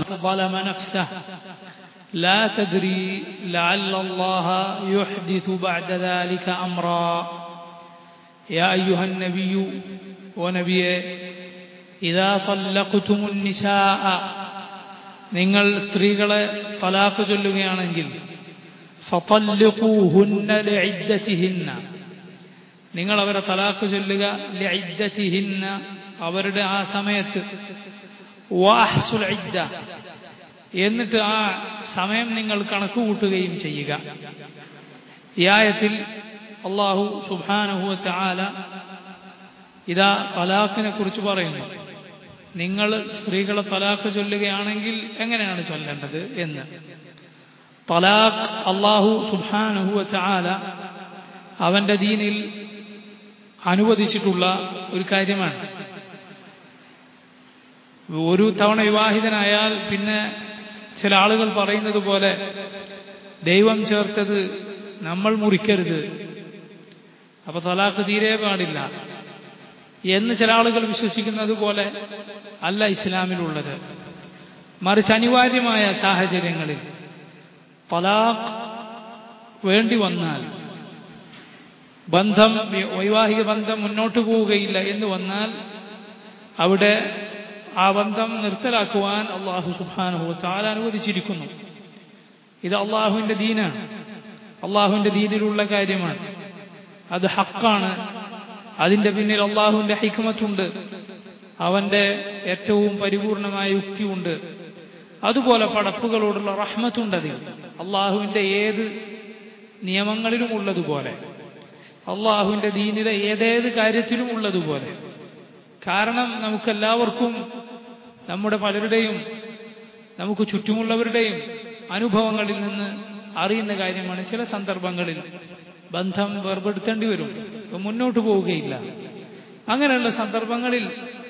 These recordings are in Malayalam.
ظلم نفسه لا تدري لعل الله يحدث بعد ذلك أمرا يا أيها النبي ونبي إذا طلقتم النساء നിങ്ങൾ സ്ത്രീകളെ തലാഖ് ചൊല്ലുകയാണെങ്കിൽ ഫതല്ലിഖൂഹുന്ന ലിഇദ്ദതിഹിന്ന നിങ്ങൾ അവരെ തലാഖ് ചൊല്ലുക ലിഇദ്ദതിഹിന്ന അവരുടെ ആ സമയത്ത് വാഹ്സുൽ ഇദ്ദ എന്നിട്ട് ആ സമയം നിങ്ങൾ കണക്ക് കൂട്ടുകയും ചെയ്യുക ഈ ആയത്തിൽ അള്ളാഹു സുബാനഹു ചാല ഇതാ തലാഖിനെ കുറിച്ച് പറയുന്നു നിങ്ങൾ സ്ത്രീകളെ തലാഖ് ചൊല്ലുകയാണെങ്കിൽ എങ്ങനെയാണ് ചൊല്ലേണ്ടത് എന്ന് തലാഖ് അള്ളാഹു സുബാനഹു ചാല അവന്റെ ദീനിൽ അനുവദിച്ചിട്ടുള്ള ഒരു കാര്യമാണ് ഒരു തവണ വിവാഹിതനായാൽ പിന്നെ ചില ആളുകൾ പറയുന്നത് പോലെ ദൈവം ചേർത്തത് നമ്മൾ മുറിക്കരുത് അപ്പൊ തലാഖ് തീരെ പാടില്ല എന്ന് ചില ആളുകൾ വിശ്വസിക്കുന്നത് പോലെ അല്ല ഇസ്ലാമിലുള്ളത് മറിച്ച് അനിവാര്യമായ സാഹചര്യങ്ങളിൽ തലാഖ് വേണ്ടി വന്നാൽ ബന്ധം വൈവാഹിക ബന്ധം മുന്നോട്ട് പോവുകയില്ല എന്ന് വന്നാൽ അവിടെ ആ ബന്ധം നിർത്തലാക്കുവാൻ അള്ളാഹു സുബാനുഹു താല അനുവദിച്ചിരിക്കുന്നു ഇത് അള്ളാഹുവിന്റെ ദീനാണ് അള്ളാഹുവിന്റെ ദീനിലുള്ള കാര്യമാണ് അത് ഹക്കാണ് അതിന്റെ പിന്നിൽ അള്ളാഹുവിന്റെ ഹിക്മത്തുണ്ട് അവന്റെ ഏറ്റവും പരിപൂർണമായ യുക്തിയുണ്ട് അതുപോലെ പടപ്പുകളോടുള്ള റഹ്മത്തുണ്ട് അതിൽ അള്ളാഹുവിന്റെ ഏത് നിയമങ്ങളിലും ഉള്ളതുപോലെ അള്ളാഹുവിന്റെ ദീനിലെ ഏതേത് കാര്യത്തിലും ഉള്ളതുപോലെ കാരണം നമുക്കെല്ലാവർക്കും നമ്മുടെ പലരുടെയും നമുക്ക് ചുറ്റുമുള്ളവരുടെയും അനുഭവങ്ങളിൽ നിന്ന് അറിയുന്ന കാര്യമാണ് ചില സന്ദർഭങ്ങളിൽ ബന്ധം വേർപെടുത്തേണ്ടി വരും മുന്നോട്ട് പോവുകയില്ല അങ്ങനെയുള്ള സന്ദർഭങ്ങളിൽ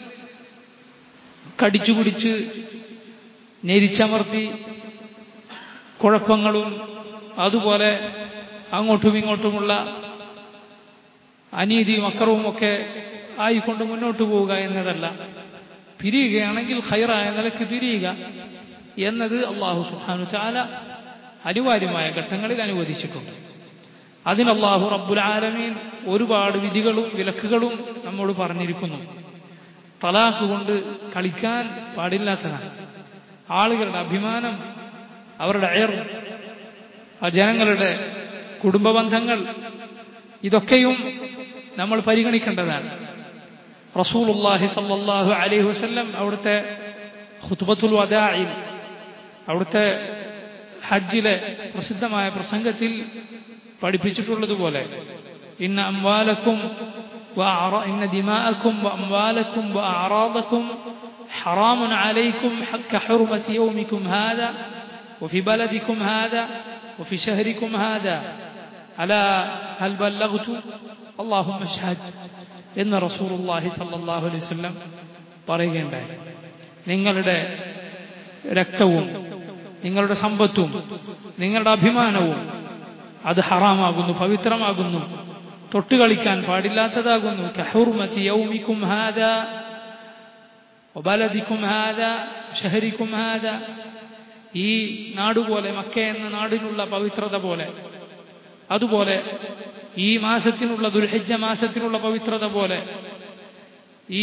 കടിച്ചു കുടിച്ച് ഞെരിച്ചമർത്തി കുഴപ്പങ്ങളും അതുപോലെ അങ്ങോട്ടും ഇങ്ങോട്ടുമുള്ള അനീതിയും അക്രവും ഒക്കെ ആയിക്കൊണ്ട് മുന്നോട്ട് പോവുക എന്നതല്ല പിരിയുകയാണെങ്കിൽ ഹൈറായ നിലക്ക് പിരിയുക എന്നത് അള്ളാഹു സുഹാനു ചാല അനിവാര്യമായ ഘട്ടങ്ങളിൽ അനുവദിച്ചിട്ടുണ്ട് അതിന് അള്ളാഹു റബ്ബുൽ ആലമീൻ ഒരുപാട് വിധികളും വിലക്കുകളും നമ്മോട് പറഞ്ഞിരിക്കുന്നു തലാഖ് കൊണ്ട് കളിക്കാൻ പാടില്ലാത്തതാണ് ആളുകളുടെ അഭിമാനം അവരുടെ അയർ ആ ജനങ്ങളുടെ കുടുംബ ബന്ധങ്ങൾ ഇതൊക്കെയും നമ്മൾ പരിഗണിക്കേണ്ടതാണ് റസൂലുള്ളാഹി സല്ലല്ലാഹു അലൈഹി വസല്ലം അവിടുത്തെ ഖുത്ബത്തുൽ വദാഇൽ അവിടുത്തെ ഹജ്ജിലെ പ്രസിദ്ധമായ പ്രസംഗത്തിൽ പഠിപ്പിച്ചിട്ടുള്ളതുപോലെ ഇന്ന അംവാലക്കും إن دماءكم وأموالكم وأعراضكم حرام عليكم كحرمة يومكم هذا وفي بلدكم هذا وفي شهركم هذا ألا هل بلغت اللهم اشهد എന്ന് റസൂലുള്ളാഹി സല്ലല്ലാഹു അലൈഹി വസല്ലം പറയുകയുണ്ടായി നിങ്ങളുടെ രക്തവും നിങ്ങളുടെ സമ്പത്തും നിങ്ങളുടെ അഭിമാനവും അത് ഹറാമാകുന്നു പവിത്രമാകുന്നു തൊട്ടുകളിക്കാൻ പാടില്ലാത്തതാകുന്നു കഹുർമതി യൗമിക്കും ഹാദ ഒബലദിക്കും ഹാദ ഷഹരിക്കും ഹാദ ഈ നാടുപോലെ മക്ക എന്ന നാടിനുള്ള പവിത്രത പോലെ അതുപോലെ ഈ മാസത്തിനുള്ള ദുൽഹജ്ജ മാസത്തിനുള്ള പവിത്രത പോലെ ഈ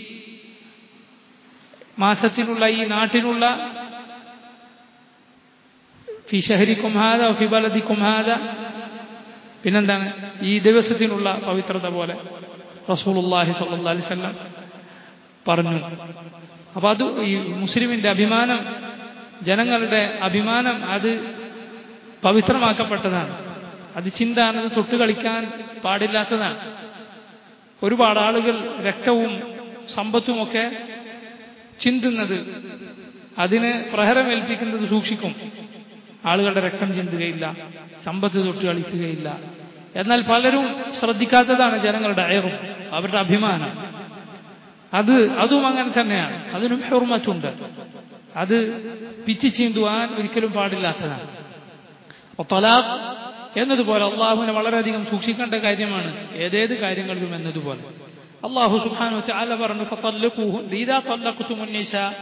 മാസത്തിനുള്ള ഈ നാട്ടിനുള്ള ഫി ഷഹരിക്കും ഹാദ ഫി ബലദിക്കും ഹാദ പിന്നെന്താണ് ഈ ദിവസത്തിനുള്ള പവിത്രത പോലെ റസൂലുള്ളാഹി സ്വല്ലല്ലാഹി അലൈഹി വസല്ലം പറഞ്ഞു അപ്പൊ അത് ഈ മുസ്ലിമിന്റെ അഭിമാനം ജനങ്ങളുടെ അഭിമാനം അത് പവിത്രമാക്കപ്പെട്ടതാണ് അത് ചിന്താനത് തൊട്ട് കളിക്കാൻ പാടില്ലാത്തതാണ് ഒരുപാട് ആളുകൾ രക്തവും സമ്പത്തുമൊക്കെ ചിന്തുന്നത് അതിന് പ്രഹരമേൽപ്പിക്കുന്നത് സൂക്ഷിക്കും ആളുകളുടെ രക്തം ചിന്തുകയില്ല സമ്പത്ത് തൊട്ട് കളിക്കുകയില്ല എന്നാൽ പലരും ശ്രദ്ധിക്കാത്തതാണ് ജനങ്ങളുടെ അയറും അവരുടെ അഭിമാനം അത് അതും അങ്ങനെ തന്നെയാണ് അതിനും ഹെർമറ്റുണ്ട് അത് പിച്ചി ചീന്തുവാൻ ഒരിക്കലും പാടില്ലാത്തതാണ് തലാഖ് എന്നതുപോലെ അള്ളാഹുവിനെ വളരെയധികം സൂക്ഷിക്കേണ്ട കാര്യമാണ് ഏതേത് കാര്യങ്ങളിലും എന്നതുപോലെ അള്ളാഹു സുബ്ഹാനഹു വതആല പറഞ്ഞു ഫതല്ലഖൂഹു ഇദാ തല്ലഖ്തുമുൻ നിസാ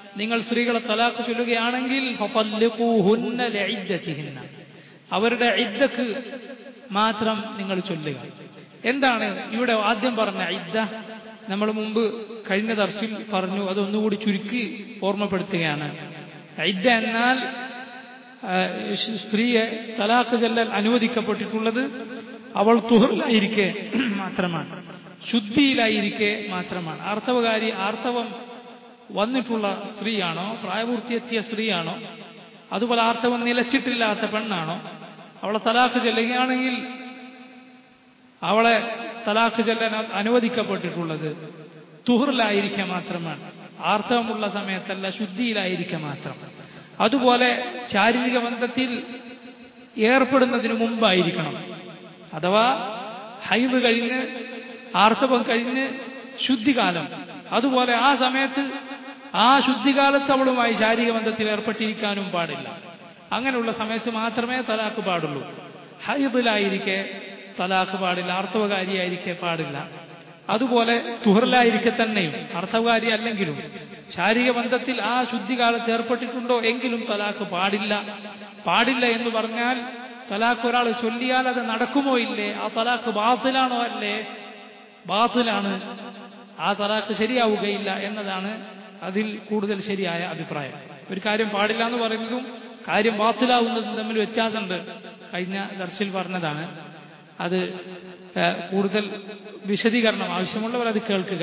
നിങ്ങൾ സ്ത്രീകളെ തലാഖ് ചൊല്ലുകയാണെങ്കിൽ ഫതല്ലിഖൂഹുന്ന ലിഇദ്ദതിഹിന്ന. അവരുടെ ഇദ്ദക്ക് മാത്രം നിങ്ങൾ ചൊല്ലുക എന്താണ് ഇവിടെ ആദ്യം പറഞ്ഞ ഇദ്ദ നമ്മൾ മുമ്പ് കഴിഞ്ഞ ദർശിൽ പറഞ്ഞു അതൊന്നുകൂടി ചുരുക്കി ഓർമ്മപ്പെടുത്തുകയാണ് ഇദ്ദ എന്നാൽ ആ, സ്ത്രീയെ തലാഖ് ചെല്ലൽ അനുവദിക്കപ്പെട്ടിട്ടുള്ളത് അവൾ തുഹറിലായിരിക്കെ മാത്രമാണ് ശുദ്ധിയിലായിരിക്കെ മാത്രമാണ് ആർത്തവകാരി ആർത്തവം വന്നിട്ടുള്ള സ്ത്രീയാണോ പ്രായപൂർത്തിയെത്തിയ സ്ത്രീയാണോ അതുപോലെ ആർത്തവം നിലച്ചിട്ടില്ലാത്ത പെണ്ണാണോ അവളെ തലാഖ് ചെല്ലുകയാണെങ്കിൽ അവളെ തലാഖ് ചെല്ലാൻ അനുവദിക്കപ്പെട്ടിട്ടുള്ളത് തുഹറിലായിരിക്കെ മാത്രമാണ് ആർത്തവമുള്ള സമയത്തല്ല ശുദ്ധിയിലായിരിക്കെ മാത്രം അതുപോലെ ശാരീരിക ബന്ധത്തിൽ ഏർപ്പെടുന്നതിന് മുമ്പായിരിക്കണം അഥവാ ഹൈവ് കഴിഞ്ഞ് ആർത്തവം കഴിഞ്ഞ് ശുദ്ധികാലം അതുപോലെ ആ സമയത്ത് ആ ശുദ്ധികാലത്ത് അവളുമായി ശാരീരിക ബന്ധത്തിൽ ഏർപ്പെട്ടിരിക്കാനും പാടില്ല അങ്ങനെയുള്ള സമയത്ത് മാത്രമേ തലാക്ക് പാടുള്ളൂ ഹൈബിലായിരിക്കെ തലാക്ക് പാടില്ല ആർത്തവകാരിയായിരിക്കെ പാടില്ല അതുപോലെ തുഹറിലായിരിക്കെ തന്നെയും അർത്ഥവകാരി അല്ലെങ്കിലും ശാരീരിക ബന്ധത്തിൽ ആ ശുദ്ധികാലത്ത് ഏർപ്പെട്ടിട്ടുണ്ടോ എങ്കിലും തലാക്ക് പാടില്ല പാടില്ല എന്ന് പറഞ്ഞാൽ തലാക്ക് ഒരാൾ ചൊല്ലിയാൽ അത് നടക്കുമോ ഇല്ലേ ആ തലാക്ക് ബാത്തിലാണോ അല്ലേ ബാത്തിലാണ് ആ തലാക്ക് ശരിയാവുകയില്ല എന്നതാണ് അതിൽ കൂടുതൽ ശരിയായ അഭിപ്രായം ഒരു കാര്യം പാടില്ല എന്ന് പറയുന്നതും കാര്യം ബാത്തിലാവുന്നതും തമ്മിൽ വ്യത്യാസമുണ്ട് കഴിഞ്ഞ ദർശിൽ പറഞ്ഞതാണ് അത് ഏഹ്, കൂടുതൽ വിശദീകരണം ആവശ്യമുള്ളവർ അത് കേൾക്കുക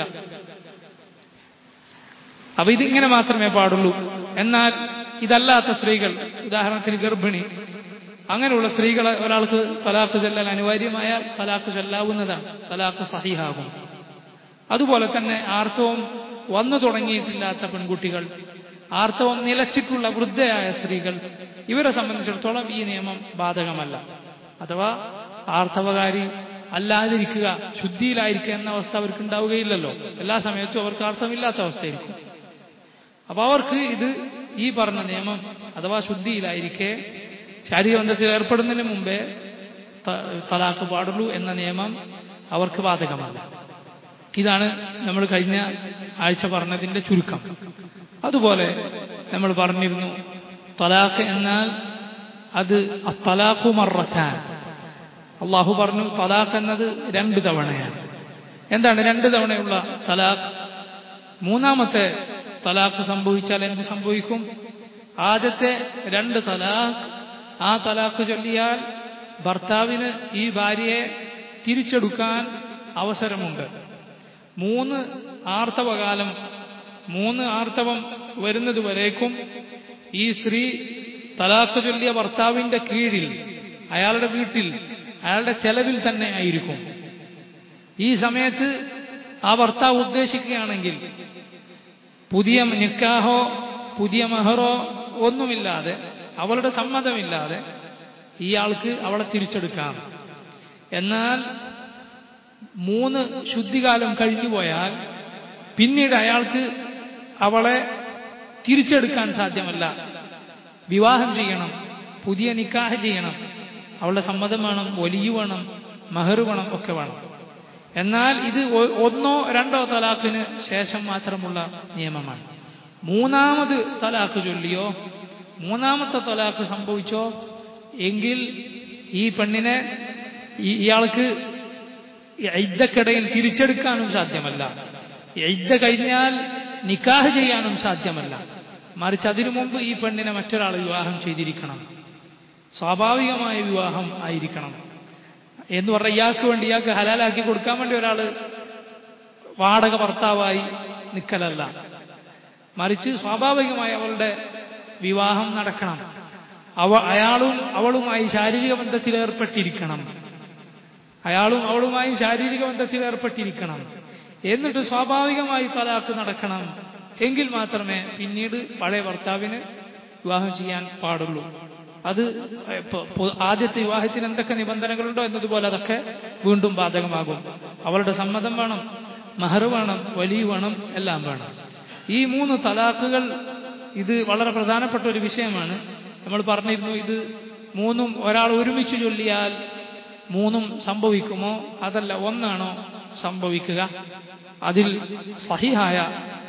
അപ്പൊ ഇതിങ്ങനെ മാത്രമേ പാടുള്ളൂ എന്നാൽ ഇതല്ലാത്ത സ്ത്രീകൾ ഉദാഹരണത്തിന് ഗർഭിണി അങ്ങനെയുള്ള സ്ത്രീകളെ ഒരാൾക്ക് തലാഖ് ചെല്ലാൻ അനിവാര്യമായാൽ തലാഖ് ചെല്ലാവുന്നതാണ് തലാഖ് സഹിഹാകും അതുപോലെ തന്നെ ആർത്തവം വന്നു തുടങ്ങിയിട്ടില്ലാത്ത പെൺകുട്ടികൾ ആർത്തവം നിലച്ചിട്ടുള്ള വൃദ്ധയായ സ്ത്രീകൾ ഇവരെ സംബന്ധിച്ചിടത്തോളം ഈ നിയമം ബാധകമല്ല അഥവാ ആർത്തവകാരി അല്ലാതിരിക്കുക ശുദ്ധിയിലായിരിക്കുക എന്ന അവസ്ഥ അവർക്ക് ഉണ്ടാവുകയില്ലല്ലോ എല്ലാ സമയത്തും അവർക്ക് അർത്ഥമില്ലാത്ത അവസ്ഥയായിരിക്കും അപ്പൊ അവർക്ക് ഇത് ഈ പറഞ്ഞ നിയമം അഥവാ ശുദ്ധിയിലായിരിക്കെ ശാരീരിക ബന്ധത്തിൽ ഏർപ്പെടുന്നതിന് മുമ്പേ ത- തലാഖ് പാടുള്ളൂ എന്ന നിയമം അവർക്ക് ബാധകമല്ല ഇതാണ് നമ്മൾ കഴിഞ്ഞ ആഴ്ച പറഞ്ഞതിന്റെ ചുരുക്കം അതുപോലെ നമ്മൾ പറഞ്ഞിരുന്നു തലാഖ് എന്നാൽ അത് തലാഖു മറക്കാൻ അള്ളാഹു പറഞ്ഞു തലാഖ് എന്നത് രണ്ട് തവണയാണ് എന്താണ് രണ്ട് തവണയുള്ള തലാഖ് മൂന്നാമത്തെ തലാഖ് സംഭവിച്ചാൽ എന്ത് സംഭവിക്കും ആദ്യത്തെ രണ്ട് തലാഖ് ആ തലാഖ് ചൊല്ലിയാൽ ഭർത്താവിന് ഈ ഭാര്യയെ തിരിച്ചെടുക്കാൻ അവസരമുണ്ട് മൂന്ന് ആർത്തവകാലം മൂന്ന് ആർത്തവം വരുന്നത് വരേക്കും ഈ സ്ത്രീ തലാഖ് ചൊല്ലിയ ഭർത്താവിന്റെ കീഴിൽ അയാളുടെ വീട്ടിൽ അയാളുടെ ചെലവിൽ തന്നെ ആയിരിക്കും ഈ സമയത്ത് ആ ഭർത്താവ് ഉദ്ദേശിക്കുകയാണെങ്കിൽ പുതിയ നിക്കാഹോ പുതിയ മെഹറോ ഒന്നുമില്ലാതെ അവളുടെ സമ്മതമില്ലാതെ ഇയാൾക്ക് അവളെ തിരിച്ചെടുക്കാം എന്നാൽ മൂന്ന് ശുദ്ധികാലം കഴിഞ്ഞു പോയാൽ പിന്നീട് അയാൾക്ക് അവളെ തിരിച്ചെടുക്കാൻ സാധ്യമല്ല വിവാഹം ചെയ്യണം പുതിയ നിക്കാഹ് ചെയ്യണം അവളുടെ സമ്മതം വേണം വലിയ വേണം മഹർ വേണം ഒക്കെ വേണം എന്നാൽ ഇത് ഒ- ഒന്നോ രണ്ടോ തലാഖിന് ശേഷം മാത്രമുള്ള നിയമമാണ് മൂന്നാമത് തലാഖ് ചൊല്ലിയോ മൂന്നാമത്തെ തലാഖ് സംഭവിച്ചോ എങ്കിൽ ഈ പെണ്ണിനെ ഈ- ഇയാൾക്ക് ഇദ്ദക്കിടയിൽ തിരിച്ചെടുക്കാനും സാധ്യമല്ല ഇദ്ദ കഴിഞ്ഞാൽ നിക്കാഹ് ചെയ്യാനും സാധ്യമല്ല മറിച്ച് അതിനു മുമ്പ് ഈ പെണ്ണിനെ മറ്റൊരാൾ വിവാഹം ചെയ്തിരിക്കണം സ്വാഭാവികമായ വിവാഹം ആയിരിക്കണം എന്ന് പറഞ്ഞാൽ ഇയാൾക്ക് വേണ്ടി ഇയാൾക്ക് ഹലാലാക്കി കൊടുക്കാൻ വേണ്ടി ഒരാൾ വാടക ഭർത്താവായി നിൽക്കലല്ല മറിച്ച് സ്വാഭാവികമായി അവളുടെ വിവാഹം നടക്കണം അവ അയാളും അവളുമായി ശാരീരിക ബന്ധത്തിൽ ഏർപ്പെട്ടിരിക്കണം അയാളും അവളുമായി ശാരീരിക ബന്ധത്തിൽ ഏർപ്പെട്ടിരിക്കണം എന്നിട്ട് സ്വാഭാവികമായി തലാക്ക് നടക്കണം എങ്കിൽ മാത്രമേ പിന്നീട് പഴയ ഭർത്താവിന് വിവാഹം ചെയ്യാൻ പാടുള്ളൂ അത് ഇപ്പൊ- ഇപ്പൊ ആദ്യത്തെ വിവാഹത്തിന് എന്തൊക്കെ നിബന്ധനകളുണ്ടോ എന്നതുപോലെ അതൊക്കെ വീണ്ടും ബാധകമാകും അവളുടെ സമ്മതം വേണം മഹർ വേണം വലിയ വേണം എല്ലാം വേണം ഈ മൂന്ന് തലാഖുകൾ ഇത് വളരെ പ്രധാനപ്പെട്ട ഒരു വിഷയമാണ് നമ്മൾ പറഞ്ഞിരുന്നു ഇത് മൂന്നും ഒരാൾ ഒരുമിച്ച് ചൊല്ലിയാൽ മൂന്നും സംഭവിക്കുമോ അതല്ല ഒന്നാണോ സംഭവിക്കുക അതിൽ സഹിഹായ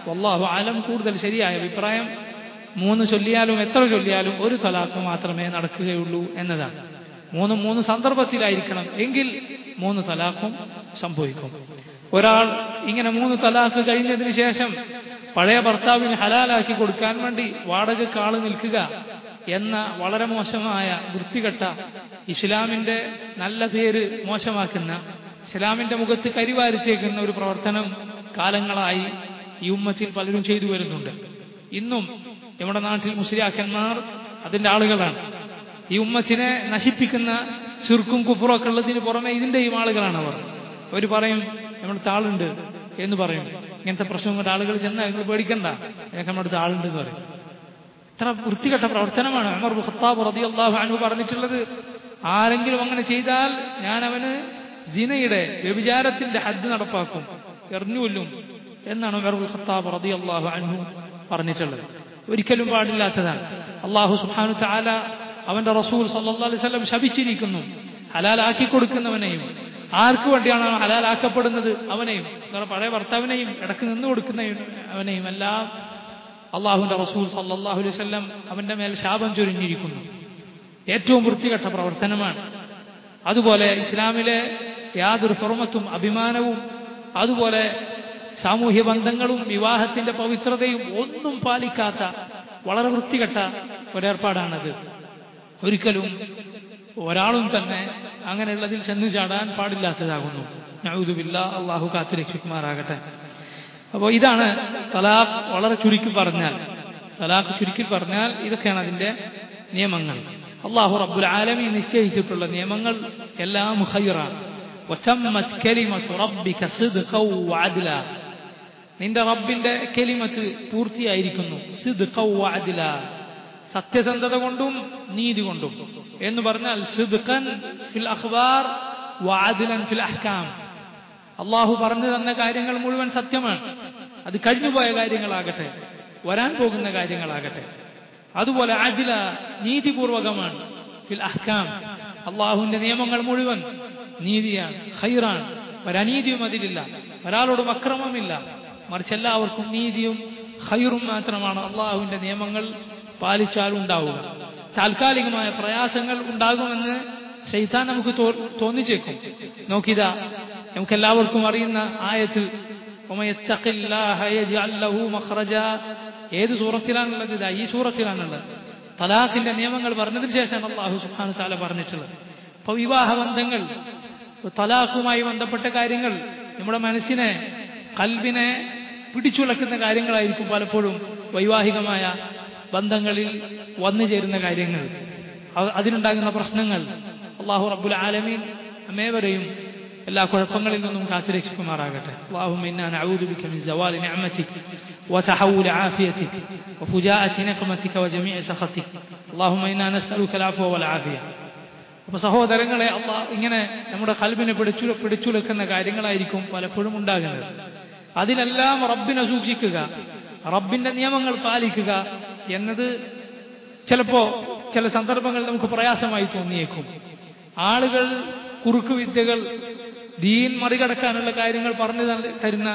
വല്ലാഹു ആലം കൂടുതൽ ശരിയായ അഭിപ്രായം മൂന്ന് ചൊല്ലിയാലും എത്ര ചൊല്ലിയാലും ഒരു തലാഖ് മാത്രമേ നടക്കുകയുള്ളൂ എന്നതാണ് മൂന്ന് മൂന്ന് സന്ദർഭത്തിലായിരിക്കണം എങ്കിൽ മൂന്ന് തലാഖും സംഭവിക്കും ഒരാൾ ഇങ്ങനെ മൂന്ന് തലാഖ് കഴിഞ്ഞതിന് ശേഷം പഴയ ഭർത്താവിന് ഹലാലാക്കി കൊടുക്കാൻ വേണ്ടി വാടകയ്ക്ക് ആള് നിൽക്കുക എന്ന വളരെ മോശമായ വൃത്തികെട്ട ഇസ്ലാമിന്റെ നല്ല പേര് മോശമാക്കുന്ന ഇസ്ലാമിന്റെ മുഖത്ത് കരിവാരിച്ചേക്കുന്ന ഒരു പ്രവർത്തനം കാലങ്ങളായി ഈ ഉമ്മത്തിൽ പലരും ചെയ്തു വരുന്നുണ്ട് ഇന്നും നമ്മുടെ നാട്ടിൽ മുസ്ലിയാക്കന്മാർ അതിന്റെ ആളുകളാണ് ഈ ഉമ്മത്തിനെ നശിപ്പിക്കുന്ന ചുർക്കും കുഫുറൊക്കെ ഉള്ളതിന് പുറമെ ഇതിന്റെയും ആളുകളാണ് അവർ അവർ പറയും നമ്മുടെ ആളുണ്ട് എന്ന് പറയും ഇങ്ങനത്തെ പ്രശ്നം കൊണ്ട് ആളുകൾ ചെന്നാൽ നിങ്ങൾ പേടിക്കണ്ട ഞങ്ങൾക്ക് നമ്മുടെ അടുത്ത് ആളുണ്ട് എന്ന് പറയും ഇത്ര വൃത്തികെട്ട പ്രവർത്തനമാണ് അമർ ഖത്താബ് റളിയല്ലാഹു അൻഹു പറഞ്ഞിട്ടുള്ളത് ആരെങ്കിലും അങ്ങനെ ചെയ്താൽ ഞാൻ അവന് ജിനയുടെ വ്യഭിചാരത്തിന്റെ ഹദ് നടപ്പാക്കും എറിഞ്ഞുകൊല്ലും എന്നാണ് ഉമർ ഖത്താബ് റളിയല്ലാഹു അൻഹു പറഞ്ഞിട്ടുള്ളത് ഒരിക്കലും പാടില്ലാത്തതാണ് അള്ളാഹു സുബ്ഹാനു തആല അവന്റെ റസൂൽ സല്ലല്ലാഹു അലൈഹി വസല്ലം ശപിച്ചിരിക്കുന്നു ഹലാലാക്കി കൊടുക്കുന്നവനെയും ആർക്ക് വേണ്ടിയാണ് അവൻ ഹലാലാക്കപ്പെടുന്നത് അവനെയും എന്താണ് പഴയ ഭർത്താവിനെയും ഇടക്ക് നിന്ന് കൊടുക്കുന്നവനെയും അവനെയും എല്ലാം അള്ളാഹുവിന്റെ റസൂൽ സല്ലല്ലാഹു അലൈഹി വസല്ലം അവന്റെ മേൽ ശാപം ചൊരിഞ്ഞിരിക്കുന്നു ഏറ്റവും വൃത്തികെട്ട പ്രവർത്തനമാണ് അതുപോലെ ഇസ്ലാമിലെ യാതൊരു ഹുറമത്തും അഭിമാനവും അതുപോലെ സാമൂഹ്യ ബന്ധങ്ങളും വിവാഹത്തിന്റെ പവിത്രതയും ഒന്നും പാലിക്കാത്ത വളരെ വൃത്തികെട്ട ഒരേർപ്പാടാണത് ഒരിക്കലും ഒരാളും തന്നെ അങ്ങനെയുള്ളതിൽ ചെന്നു ചാടാൻ പാടില്ലാത്തതാകുന്നു നഴുതുമില്ല അള്ളാഹു കാത്തുരക്ഷിക്കുമാറാകട്ടെ അപ്പോൾ ഇതാണ് തലാഖ് വളരെ ചുരുക്കി പറഞ്ഞാൽ തലാഖ് ചുരുക്കി പറഞ്ഞാൽ ഇതൊക്കെയാണ് അതിന്റെ നിയമങ്ങൾ അള്ളാഹു റബ്ബുൽ ആലമി നിശ്ചയിച്ചിട്ടുള്ള നിയമങ്ങൾ എല്ലാം ഖൈറാണ് وتمت كلمة ربك صدقا وعدلا നിന്റെ റബ്ബിന്റെ കെലിമത്ത് പൂർത്തിയായിരിക്കുന്നു സിദ്ഖ വഅദ്ല സത്യസന്ധത കൊണ്ടും നീതി കൊണ്ടും എന്ന് പറഞ്ഞാൽ സിദ്ഖൻ ഫിൽ അഖ്ബാർ വഅദ്ലൻ ഫിൽ അഹ്കാം അള്ളാഹു പറഞ്ഞു തന്ന കാര്യങ്ങൾ മുഴുവൻ സത്യമാണ് അത് കഴിഞ്ഞുപോയ കാര്യങ്ങളാകട്ടെ വരാൻ പോകുന്ന കാര്യങ്ങളാകട്ടെ അതുപോലെ അദില നീതിപൂർവകമാണ് ഫിൽ അഹ്കാം അള്ളാഹുവിന്റെ നിയമങ്ങൾ മുഴുവൻ നീതിയാണ് ഖൈറാണ് ഒരനീതിയും അതിലില്ല ഒരാളോടും അക്രമമില്ല മറിച്ച് എല്ലാവർക്കും നീതിയും ഖൈറും മാത്രമാണ് അള്ളാഹുവിന്റെ നിയമങ്ങൾ പാലിച്ചാൽ ഉണ്ടാവുക താൽക്കാലികമായ പ്രയാസങ്ങൾ ഉണ്ടാകുമെന്ന് ശൈത്താൻ നമുക്ക് തോന്നിച്ചേക്കും നോക്കിതാ നമുക്ക് എല്ലാവർക്കും അറിയുന്ന ആയത്ത് ഏത് സൂറത്തിലാണുള്ളത് ഇതാ ഈ സൂറത്തിലാണുള്ളത് തലാഖിന്റെ നിയമങ്ങൾ പറഞ്ഞതിന് ശേഷം അള്ളാഹു സുഹാനു താല പറഞ്ഞിട്ടുള്ളത് അപ്പൊ വിവാഹ ബന്ധങ്ങൾ തലാഖുമായി ബന്ധപ്പെട്ട കാര്യങ്ങൾ നമ്മുടെ മനസ്സിനെ കൽബിനെ പിടിച്ചുലക്കുന്ന കാര്യങ്ങളായിരിക്കും പലപ്പോഴും വൈവാഹികമായ ബന്ധങ്ങളിൽ വന്നു ചേരുന്ന കാര്യങ്ങൾ അതിനുണ്ടാകുന്ന പ്രശ്നങ്ങൾ അള്ളാഹു റബ്ബുൽ ആലമീൻ അമേവരെയും എല്ലാ കുഴപ്പങ്ങളിൽ നിന്നും കാത്തുരക്ഷിക്കുമാറാകട്ടെ اللهم إنا نعوذ بك من زوال نعمتك وتحول عافيتك وفجاءة نقمتك وجميع سخطك اللهم إنا نسألك العفو والعافية അപ്പൊ സഹോദരങ്ങളെ അള്ളാ ഇങ്ങനെ നമ്മുടെ കൽബിനെ പിടിച്ചു പിടിച്ചുലക്കുന്ന കാര്യങ്ങളായിരിക്കും പലപ്പോഴും ഉണ്ടാകുന്നത് അതിലെല്ലാം റബ്ബിനെ സൂക്ഷിക്കുക റബ്ബിന്റെ നിയമങ്ങൾ പാലിക്കുക എന്നത് ചിലപ്പോ ചില സന്ദർഭങ്ങളിൽ നമുക്ക് പ്രയാസമായി തോന്നിയേക്കും ആളുകൾ കുറുക്കു വിദ്യകൾ ദീൻ മറികടക്കാനുള്ള കാര്യങ്ങൾ പറഞ്ഞു തരുന്ന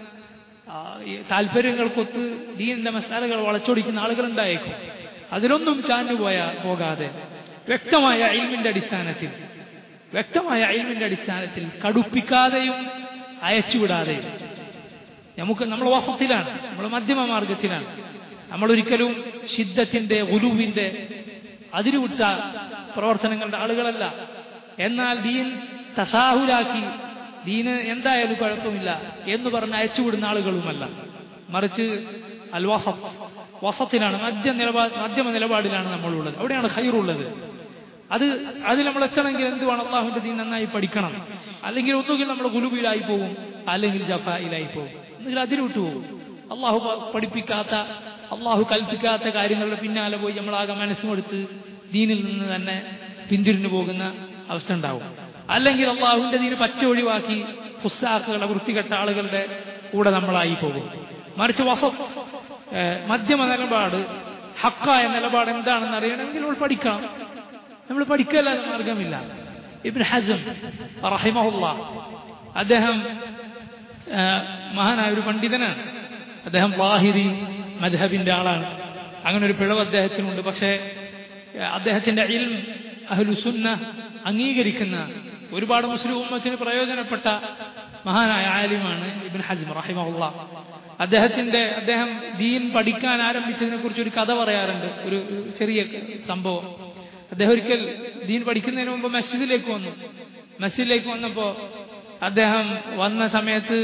താല്പര്യങ്ങൾക്കൊത്ത് ദീനിന്റെ മസാലകൾ വളച്ചൊടിക്കുന്ന ആളുകൾ ഉണ്ടായേക്കും അതിലൊന്നും ചാഞ്ഞുപോയ പോകാതെ വ്യക്തമായ അയിൽമിന്റെ അടിസ്ഥാനത്തിൽ വ്യക്തമായ അയിൽമിന്റെ അടിസ്ഥാനത്തിൽ കടുപ്പിക്കാതെയും അയച്ചുവിടാതെയും നമുക്ക് നമ്മൾ വസത്തിലാണ് നമ്മൾ മധ്യമ മാർഗത്തിലാണ് നമ്മൾ ഒരിക്കലും ശിദ്ധത്തിന്റെ ഉലുവിന്റെ അതിരുവിട്ട പ്രവർത്തനങ്ങളുടെ ആളുകളല്ല എന്നാൽ ദീൻ തസാഹുലാക്കി ദീന് എന്തായാലും കുഴപ്പമില്ല എന്ന് പറഞ്ഞ് അയച്ചുവിടുന്ന ആളുകളുമല്ല മറിച്ച് അൽ വസത്ത് വസത്തിലാണ് മധ്യ നിലപാട് മധ്യമ നിലപാടിലാണ് നമ്മളുള്ളത് അവിടെയാണ് ഖൈറുള്ളത് അത് അതിൽ നമ്മൾ എത്തണമെങ്കിൽ എന്തുവാണ് അള്ളാഹുവിന്റെ ദീൻ നന്നായി പഠിക്കണം അല്ലെങ്കിൽ ഒന്നുകിൽ നമ്മൾ ഗുലുബിലായി പോകും അല്ലെങ്കിൽ ജഫയിലായി പോകും ഒന്നുകിൽ അതിരുവിട്ടു പോകും അള്ളാഹു പഠിപ്പിക്കാത്ത അള്ളാഹു കൽപ്പിക്കാത്ത കാര്യങ്ങളുടെ പിന്നാലെ പോയി നമ്മളാകെ മനസ്സുമെടുത്ത് ദീനിൽ നിന്ന് തന്നെ പിന്തിരിഞ്ഞു പോകുന്ന അവസ്ഥ ഉണ്ടാവും അല്ലെങ്കിൽ അള്ളാഹുവിന്റെ ദീന് പറ്റ ഒഴിവാക്കി പുസ്താക്കുകളെ വൃത്തികെട്ട ആളുകളുടെ കൂടെ നമ്മളായി പോകും മറിച്ച് വസ മധ്യമ നിലപാട് ഹക്കായ നിലപാട് എന്താണെന്ന് അറിയണമെങ്കിൽ നമ്മൾ പഠിക്കണം നമ്മൾ പഠിക്കല്ലാതെ മാർഗമില്ല ഇബ്ൻ ഹസം റഹിമഹുല്ല അദ്ദേഹം മഹാനായ ഒരു പണ്ഡിതനാണ് അദ്ദേഹം വാഹിരി മദ്ഹബിന്റെ ആളാണ് അങ്ങനെ ഒരു പിഴവ് അദ്ദേഹത്തിനുണ്ട് പക്ഷേ അദ്ദേഹത്തിന്റെ ഇൽം അഹ്ലുസുന്ന അംഗീകരിക്കുന്ന ഒരുപാട് മുസ്ലിം ഉമ്മത്തിന് പ്രയോജനപ്പെട്ട മഹാനായ ആലിമാണ് ഇബിൻ ഹജ്മ റഹിമഹുള്ള അദ്ദേഹത്തിന്റെ അദ്ദേഹം ദീൻ പഠിക്കാൻ ആരംഭിച്ചതിനെ കുറിച്ച് ഒരു കഥ പറയാറുണ്ട് ഒരു ചെറിയ സംഭവം അദ്ദേഹം ഒരിക്കൽ ദീൻ പഠിക്കുന്നതിന് മുമ്പ് മസ്ജിദിലേക്ക് വന്നു മസ്ജിദിലേക്ക് വന്നപ്പോ അദ്ദേഹം വന്ന സമയത്ത്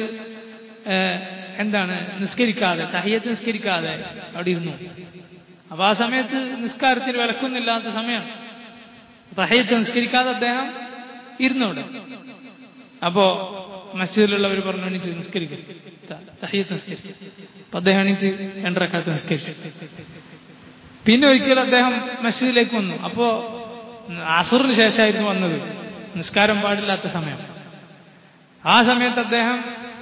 എന്താണ് നിസ്കരിക്കാതെ തഹിയത്ത് നിസ്കരിക്കാതെ അവിടെ ഇരുന്നു അപ്പൊ ആ സമയത്ത് നിസ്കാരത്തിന് വിലക്കൊന്നില്ലാത്ത സമയമാണ് തഹയത്ത് നിസ്കരിക്കാതെ അദ്ദേഹം ഇരുന്നു അവിടെ അപ്പോ മസ്ജിദിലുള്ളവർ പറഞ്ഞു എണീറ്റ് നിസ്കരിക്കും തഹയത്ത് നിസ്കരിക്കും അപ്പൊ അദ്ദേഹം എണീറ്റ് രണ്ടരക്കാലത്ത് നിസ്കരിച്ചു പിന്നെ ഒരിക്കൽ അദ്ദേഹം മസ്ജിദിലേക്ക് വന്നു അപ്പോ അസുറിന് ശേഷമായിരുന്നു വന്നത് നിസ്കാരം പാടില്ലാത്ത സമയം ആ സമയത്ത് അദ്ദേഹം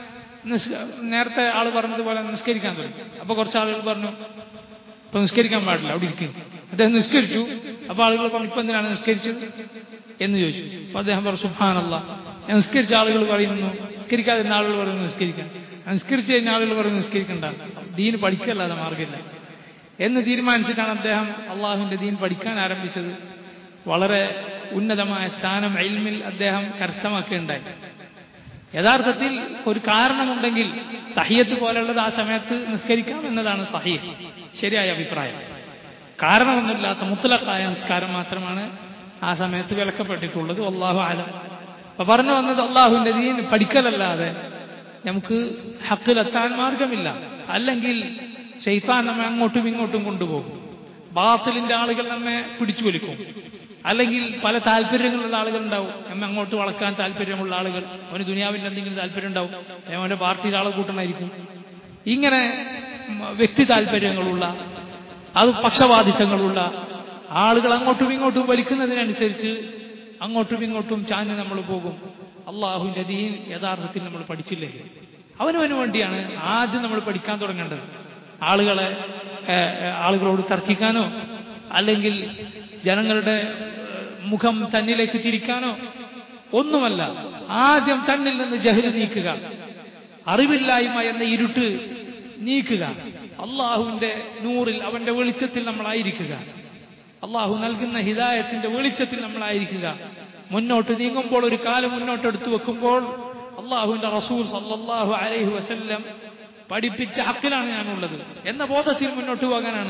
നേരത്തെ ആള് പറഞ്ഞതുപോലെ നിസ്കരിക്കാൻ തുടങ്ങി അപ്പൊ കുറച്ച് ആളുകൾ പറഞ്ഞു ഇപ്പൊ നിസ്കരിക്കാൻ പാടില്ല അവിടെ ഇരിക്കും അദ്ദേഹം നിസ്കരിച്ചു അപ്പൊ ആളുകൾ പറഞ്ഞു ഇപ്പൊ എന്തിനാണ് നിസ്കരിച്ചത് എന്ന് ചോദിച്ചു അപ്പൊ അദ്ദേഹം പറഞ്ഞു സുഭാനല്ല ഞാൻ നിസ്കരിച്ച ആളുകൾ പറയുന്നു നിസ്കരിക്കാതിരുന്ന ആളുകൾ പറയുന്നു നിസ്കരിക്കാൻ നിസ്കരിച്ചു കഴിഞ്ഞ ആളുകൾ പറയുന്നു നിസ്കരിക്കണ്ട ദീന് പഠിക്കല്ലാതെ മാർഗമില്ല എന്ന് തീരുമാനിച്ചിട്ടാണ് അദ്ദേഹം അള്ളാഹുവിന്റെ ദീൻ പഠിക്കാൻ ആരംഭിച്ചത് വളരെ ഉന്നതമായ സ്ഥാനം എൽമിൽ അദ്ദേഹം കരസ്ഥമാക്കുകയുണ്ടായി യഥാർത്ഥത്തിൽ ഒരു കാരണമുണ്ടെങ്കിൽ തഹിയത്ത് പോലുള്ളത് ആ സമയത്ത് നിസ്കരിക്കാം എന്നതാണ് സഹീഹ് ശരിയായ അഭിപ്രായം കാരണമൊന്നുമില്ലാത്ത മുത്തലക്കായ നിസ്കാരം മാത്രമാണ് ആ സമയത്ത് വിലക്കപ്പെട്ടിട്ടുള്ളത് അള്ളാഹു ആലം അപ്പൊ പറഞ്ഞു വന്നത് അള്ളാഹുവിന്റെ ദീൻ പഠിക്കലല്ലാതെ നമുക്ക് ഹക്കിലെത്താൻ മാർഗമില്ല അല്ലെങ്കിൽ ഷെയ്ത്താൻ നമ്മെ അങ്ങോട്ടും ഇങ്ങോട്ടും കൊണ്ടുപോകും ബാത്തിലിന്റെ ആളുകൾ നമ്മെ പിടിച്ചു വലിക്കും അല്ലെങ്കിൽ പല താല്പര്യങ്ങളുള്ള ആളുകൾ ഉണ്ടാവും നമ്മെ അങ്ങോട്ട് വളക്കാൻ താല്പര്യമുള്ള ആളുകൾ അവന് ദുനിയാവിന്റെ എന്തെങ്കിലും താല്പര്യം ഉണ്ടാവും അവന്റെ പാർട്ടിയിൽ ആളെ കൂട്ടണമായിരിക്കും ഇങ്ങനെ വ്യക്തി താല്പര്യങ്ങളുള്ള അത് പക്ഷപാതിത്വങ്ങളുള്ള ആളുകൾ അങ്ങോട്ടും ഇങ്ങോട്ടും വലിക്കുന്നതിനനുസരിച്ച് അങ്ങോട്ടും ഇങ്ങോട്ടും ചാഞ്ഞ് നമ്മൾ പോകും അള്ളാഹുവിന്റെ ദീൻ യഥാർത്ഥത്തിൽ നമ്മൾ പഠിച്ചില്ലേ അവനവന് വേണ്ടിയാണ് ആദ്യം നമ്മൾ പഠിക്കാൻ തുടങ്ങേണ്ടത് ആളുകളെ ആളുകളോട് തർക്കിക്കാനോ അല്ലെങ്കിൽ ജനങ്ങളുടെ മുഖം തന്നിലേക്ക് തിരിക്കാനോ ഒന്നുമല്ല ആദ്യം തന്നിൽ നിന്ന് ജഹല് നീക്കുക അറിവില്ലായ്മ എന്ന ഇരുട്ട് നീക്കുക അള്ളാഹുവിന്റെ നൂറിൽ അവന്റെ വെളിച്ചത്തിൽ നമ്മളായിരിക്കുക അള്ളാഹു നൽകുന്ന ഹിദായത്തിന്റെ വെളിച്ചത്തിൽ നമ്മളായിരിക്കുക മുന്നോട്ട് നീങ്ങുമ്പോൾ ഒരു കാലം മുന്നോട്ട് എടുത്തു വെക്കുമ്പോൾ അള്ളാഹുവിന്റെ റസൂൽ സല്ലാഹു അലൈഹി വസല്ലം പഠിപ്പിച്ച ഹക്കിലാണ് ഞാനുള്ളത് എന്ന ബോധത്തിൽ മുന്നോട്ട് പോകാനാണ്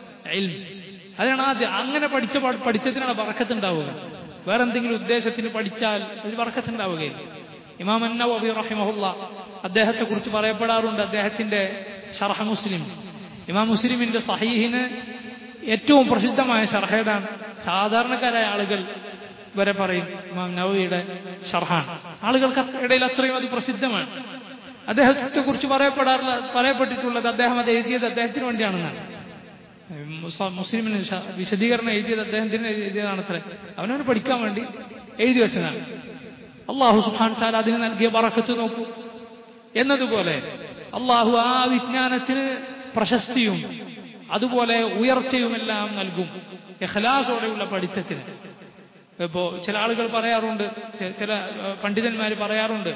അതാണ് ആദ്യം അങ്ങനെ പഠിച്ച പഠിച്ചതിനാണ് വറക്കത്തുണ്ടാവുക വേറെ എന്തെങ്കിലും ഉദ്ദേശത്തിന് പഠിച്ചാൽ ഒരു വറക്കത്തുണ്ടാവുകയില്ല ഇമാം അന്നവി റഹിമഹുല്ല അദ്ദേഹത്തെ കുറിച്ച് പറയപ്പെടാറുണ്ട് അദ്ദേഹത്തിന്റെ ഷർഹ മുസ്ലിം ഇമാം മുസ്ലിമിന്റെ സഹീഹിന് ഏറ്റവും പ്രസിദ്ധമായ ഷർഹേതാണ് സാധാരണക്കാരായ ആളുകൾ വരെ പറയും ഇമാം നവവിയുടെ ഷർഹാൻ ആളുകൾക്ക് ഇടയിൽ അത്രയും അത് പ്രസിദ്ധമാണ് അദ്ദേഹത്തെ കുറിച്ച് പറയപ്പെടാറുള്ള പറയപ്പെട്ടിട്ടുള്ളത് അദ്ദേഹം അത് എഴുതിയത് അദ്ദേഹത്തിന് വേണ്ടിയാണെന്നാണ് മുസ്ലിമിന് വിശദീകരണം എഴുതിയത് അദ്ദേഹത്തിന് എഴുതിയതാണ് അത്ര അവനവന് പഠിക്കാൻ വേണ്ടി എഴുതി വെച്ചതാണ് അള്ളാഹു സുഹാൻ താല അതിന് നൽകിയ പറക്കത്ത് നോക്കൂ എന്നതുപോലെ അള്ളാഹു ആ വിജ്ഞാനത്തിന് പ്രശസ്തിയും അതുപോലെ ഉയർച്ചയുമെല്ലാം നൽകും എഹ്ലാസോടെയുള്ള പഠിത്തത്തിന് ഇപ്പോ ചില ആളുകൾ പറയാറുണ്ട് ചില പണ്ഡിതന്മാർ പറയാറുണ്ട്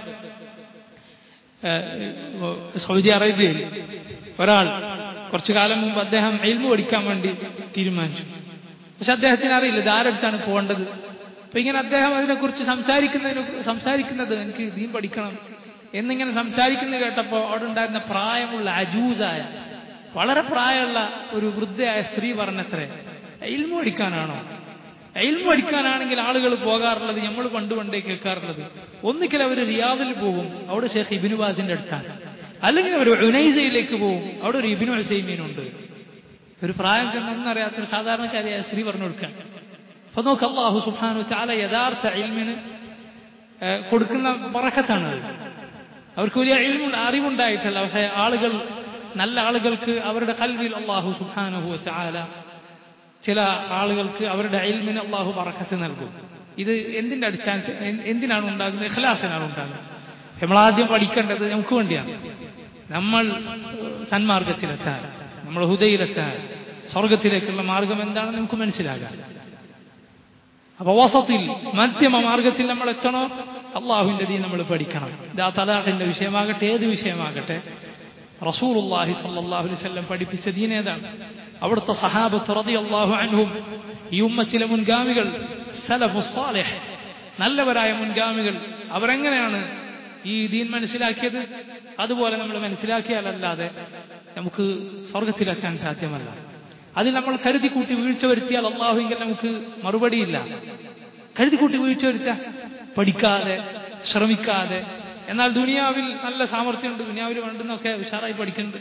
സൗദി അറേബ്യയിൽ ഒരാൾ കുറച്ചു കാലം മുമ്പ് അദ്ദേഹം എൽമു പഠിക്കാൻ വേണ്ടി തീരുമാനിച്ചു പക്ഷെ അദ്ദേഹത്തിന് അറിയില്ല ധാരെടുത്താണ് പോകേണ്ടത് അപ്പൊ ഇങ്ങനെ അദ്ദേഹം അതിനെക്കുറിച്ച് സംസാരിക്കുന്നതിന് സംസാരിക്കുന്നത് എനിക്ക് ദീൻ പഠിക്കണം എന്നിങ്ങനെ സംസാരിക്കുന്നത് കേട്ടപ്പോൾ അവിടെ ഉണ്ടായിരുന്ന പ്രായമുള്ള അജൂസായ വളരെ പ്രായമുള്ള ഒരു വൃദ്ധയായ സ്ത്രീ പറഞ്ഞത്രേ എൽമു പഠിക്കാനാണോ എൽമു പഠിക്കാനാണെങ്കിൽ ആളുകൾ പോകാറുള്ളത് നമ്മൾ പണ്ട് പണ്ടേ കേൾക്കാറുള്ളത് ഒന്നിക്കൽ അവർ റിയാദിൽ പോകും അവിടെ ഷേഖ് ഇബിനുബാസിന്റെ അടുത്താണ് അല്ലെങ്കിൽ അവർ ഉനൈസയിലേക്ക് പോകും അവിടെ ഒരു ഇബിനു അസൈമീനുണ്ട് ഒരു പ്രായം ചെന്നൊന്നും അറിയാത്തൊരു സാധാരണക്കാരിയായ സ്ത്രീ പറഞ്ഞു കൊടുക്കാൻ അപ്പൊ നോക്ക് അള്ളാഹു സുഹാനു ചാല യഥാർത്ഥ ഇൽമിന് കൊടുക്കുന്ന പറക്കത്താണ് അവർക്ക് വലിയ ഇൽമു അറിവുണ്ടായിട്ടല്ല പക്ഷെ ആളുകൾ നല്ല ആളുകൾക്ക് അവരുടെ കൽവിൽ അള്ളാഹു സുഹാനുഹു ചാല ചില ആളുകൾക്ക് അവരുടെ അയൽമിന് അള്ളാഹു പറക്കത്ത് നൽകും ഇത് എന്തിന്റെ അടിസ്ഥാനത്തിൽ എന്തിനാണ് ഉണ്ടാകുന്നത് ഇഖ്ലാസിനാണ് ഉണ്ടാകുന്നത് നമ്മൾ ആദ്യം പഠിക്കേണ്ടത് നമുക്ക് വേണ്ടിയാണ് നമ്മൾ സന്മാർഗത്തിലെത്താൻ നമ്മൾ ഹുദയിലെത്താൻ സ്വർഗത്തിലേക്കുള്ള മാർഗം എന്താണെന്ന് നമുക്ക് മനസ്സിലാകാം അപ്പൊ വസത്തിൽ മധ്യമ മാർഗത്തിൽ നമ്മൾ എത്തണോ അള്ളാഹുവിന്റെ ദീൻ നമ്മൾ പഠിക്കണം ഇത് ആ തലാഖിന്റെ വിഷയമാകട്ടെ ഏത് വിഷയമാകട്ടെ റസൂലുള്ളാഹി സല്ലല്ലാഹു അലൈഹി വസല്ലം പഠിപ്പിച്ച ദീൻ ഏതാണ് അവിടുത്തെ സഹാബത്ത് റളിയല്ലാഹു അൻഹും ഈ ഉമ്മച്ചിലെ മുൻഗാമികൾ സലഫു സാലിഹ് നല്ലവരായ മുൻഗാമികൾ അവരെങ്ങനെയാണ് ഈ ദീൻ മനസ്സിലാക്കിയത് അതുപോലെ നമ്മൾ മനസ്സിലാക്കിയാലല്ലാതെ നമുക്ക് സ്വർഗത്തിലെത്താൻ സാധ്യമല്ല അതിൽ നമ്മൾ കരുതി കൂട്ടി വീഴ്ച വരുത്തിയാൽ അള്ളാഹുവിൽ നമുക്ക് മറുപടിയില്ല കരുതി കൂട്ടി വീഴ്ച വരുത്താൻ പഠിക്കാതെ ശ്രമിക്കാതെ എന്നാൽ ദുനിയാവിൽ നല്ല സാമർഥ്യമുണ്ട് ദുനിയാവിൽ വേണ്ടുന്നൊക്കെ ഉഷാറായി പഠിക്കുന്നുണ്ട്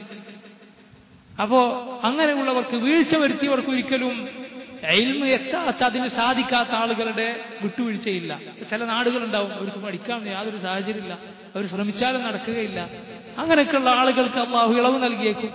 അപ്പോ അങ്ങനെയുള്ളവർക്ക് വീഴ്ച വരുത്തിയവർക്ക് ഒരിക്കലും എൽമ എത്താത്ത അതിന് സാധിക്കാത്ത ആളുകളുടെ വിട്ടുവീഴ്ചയില്ല ചില നാടുകളുണ്ടാവും അവർക്ക് പഠിക്കാൻ യാതൊരു സാഹചര്യമില്ല അവർ ശ്രമിച്ചാലും നടക്കുകയില്ല അങ്ങനെയൊക്കെയുള്ള ആളുകൾക്ക് അള്ളാഹു ഇളവ് നൽകിയേക്കും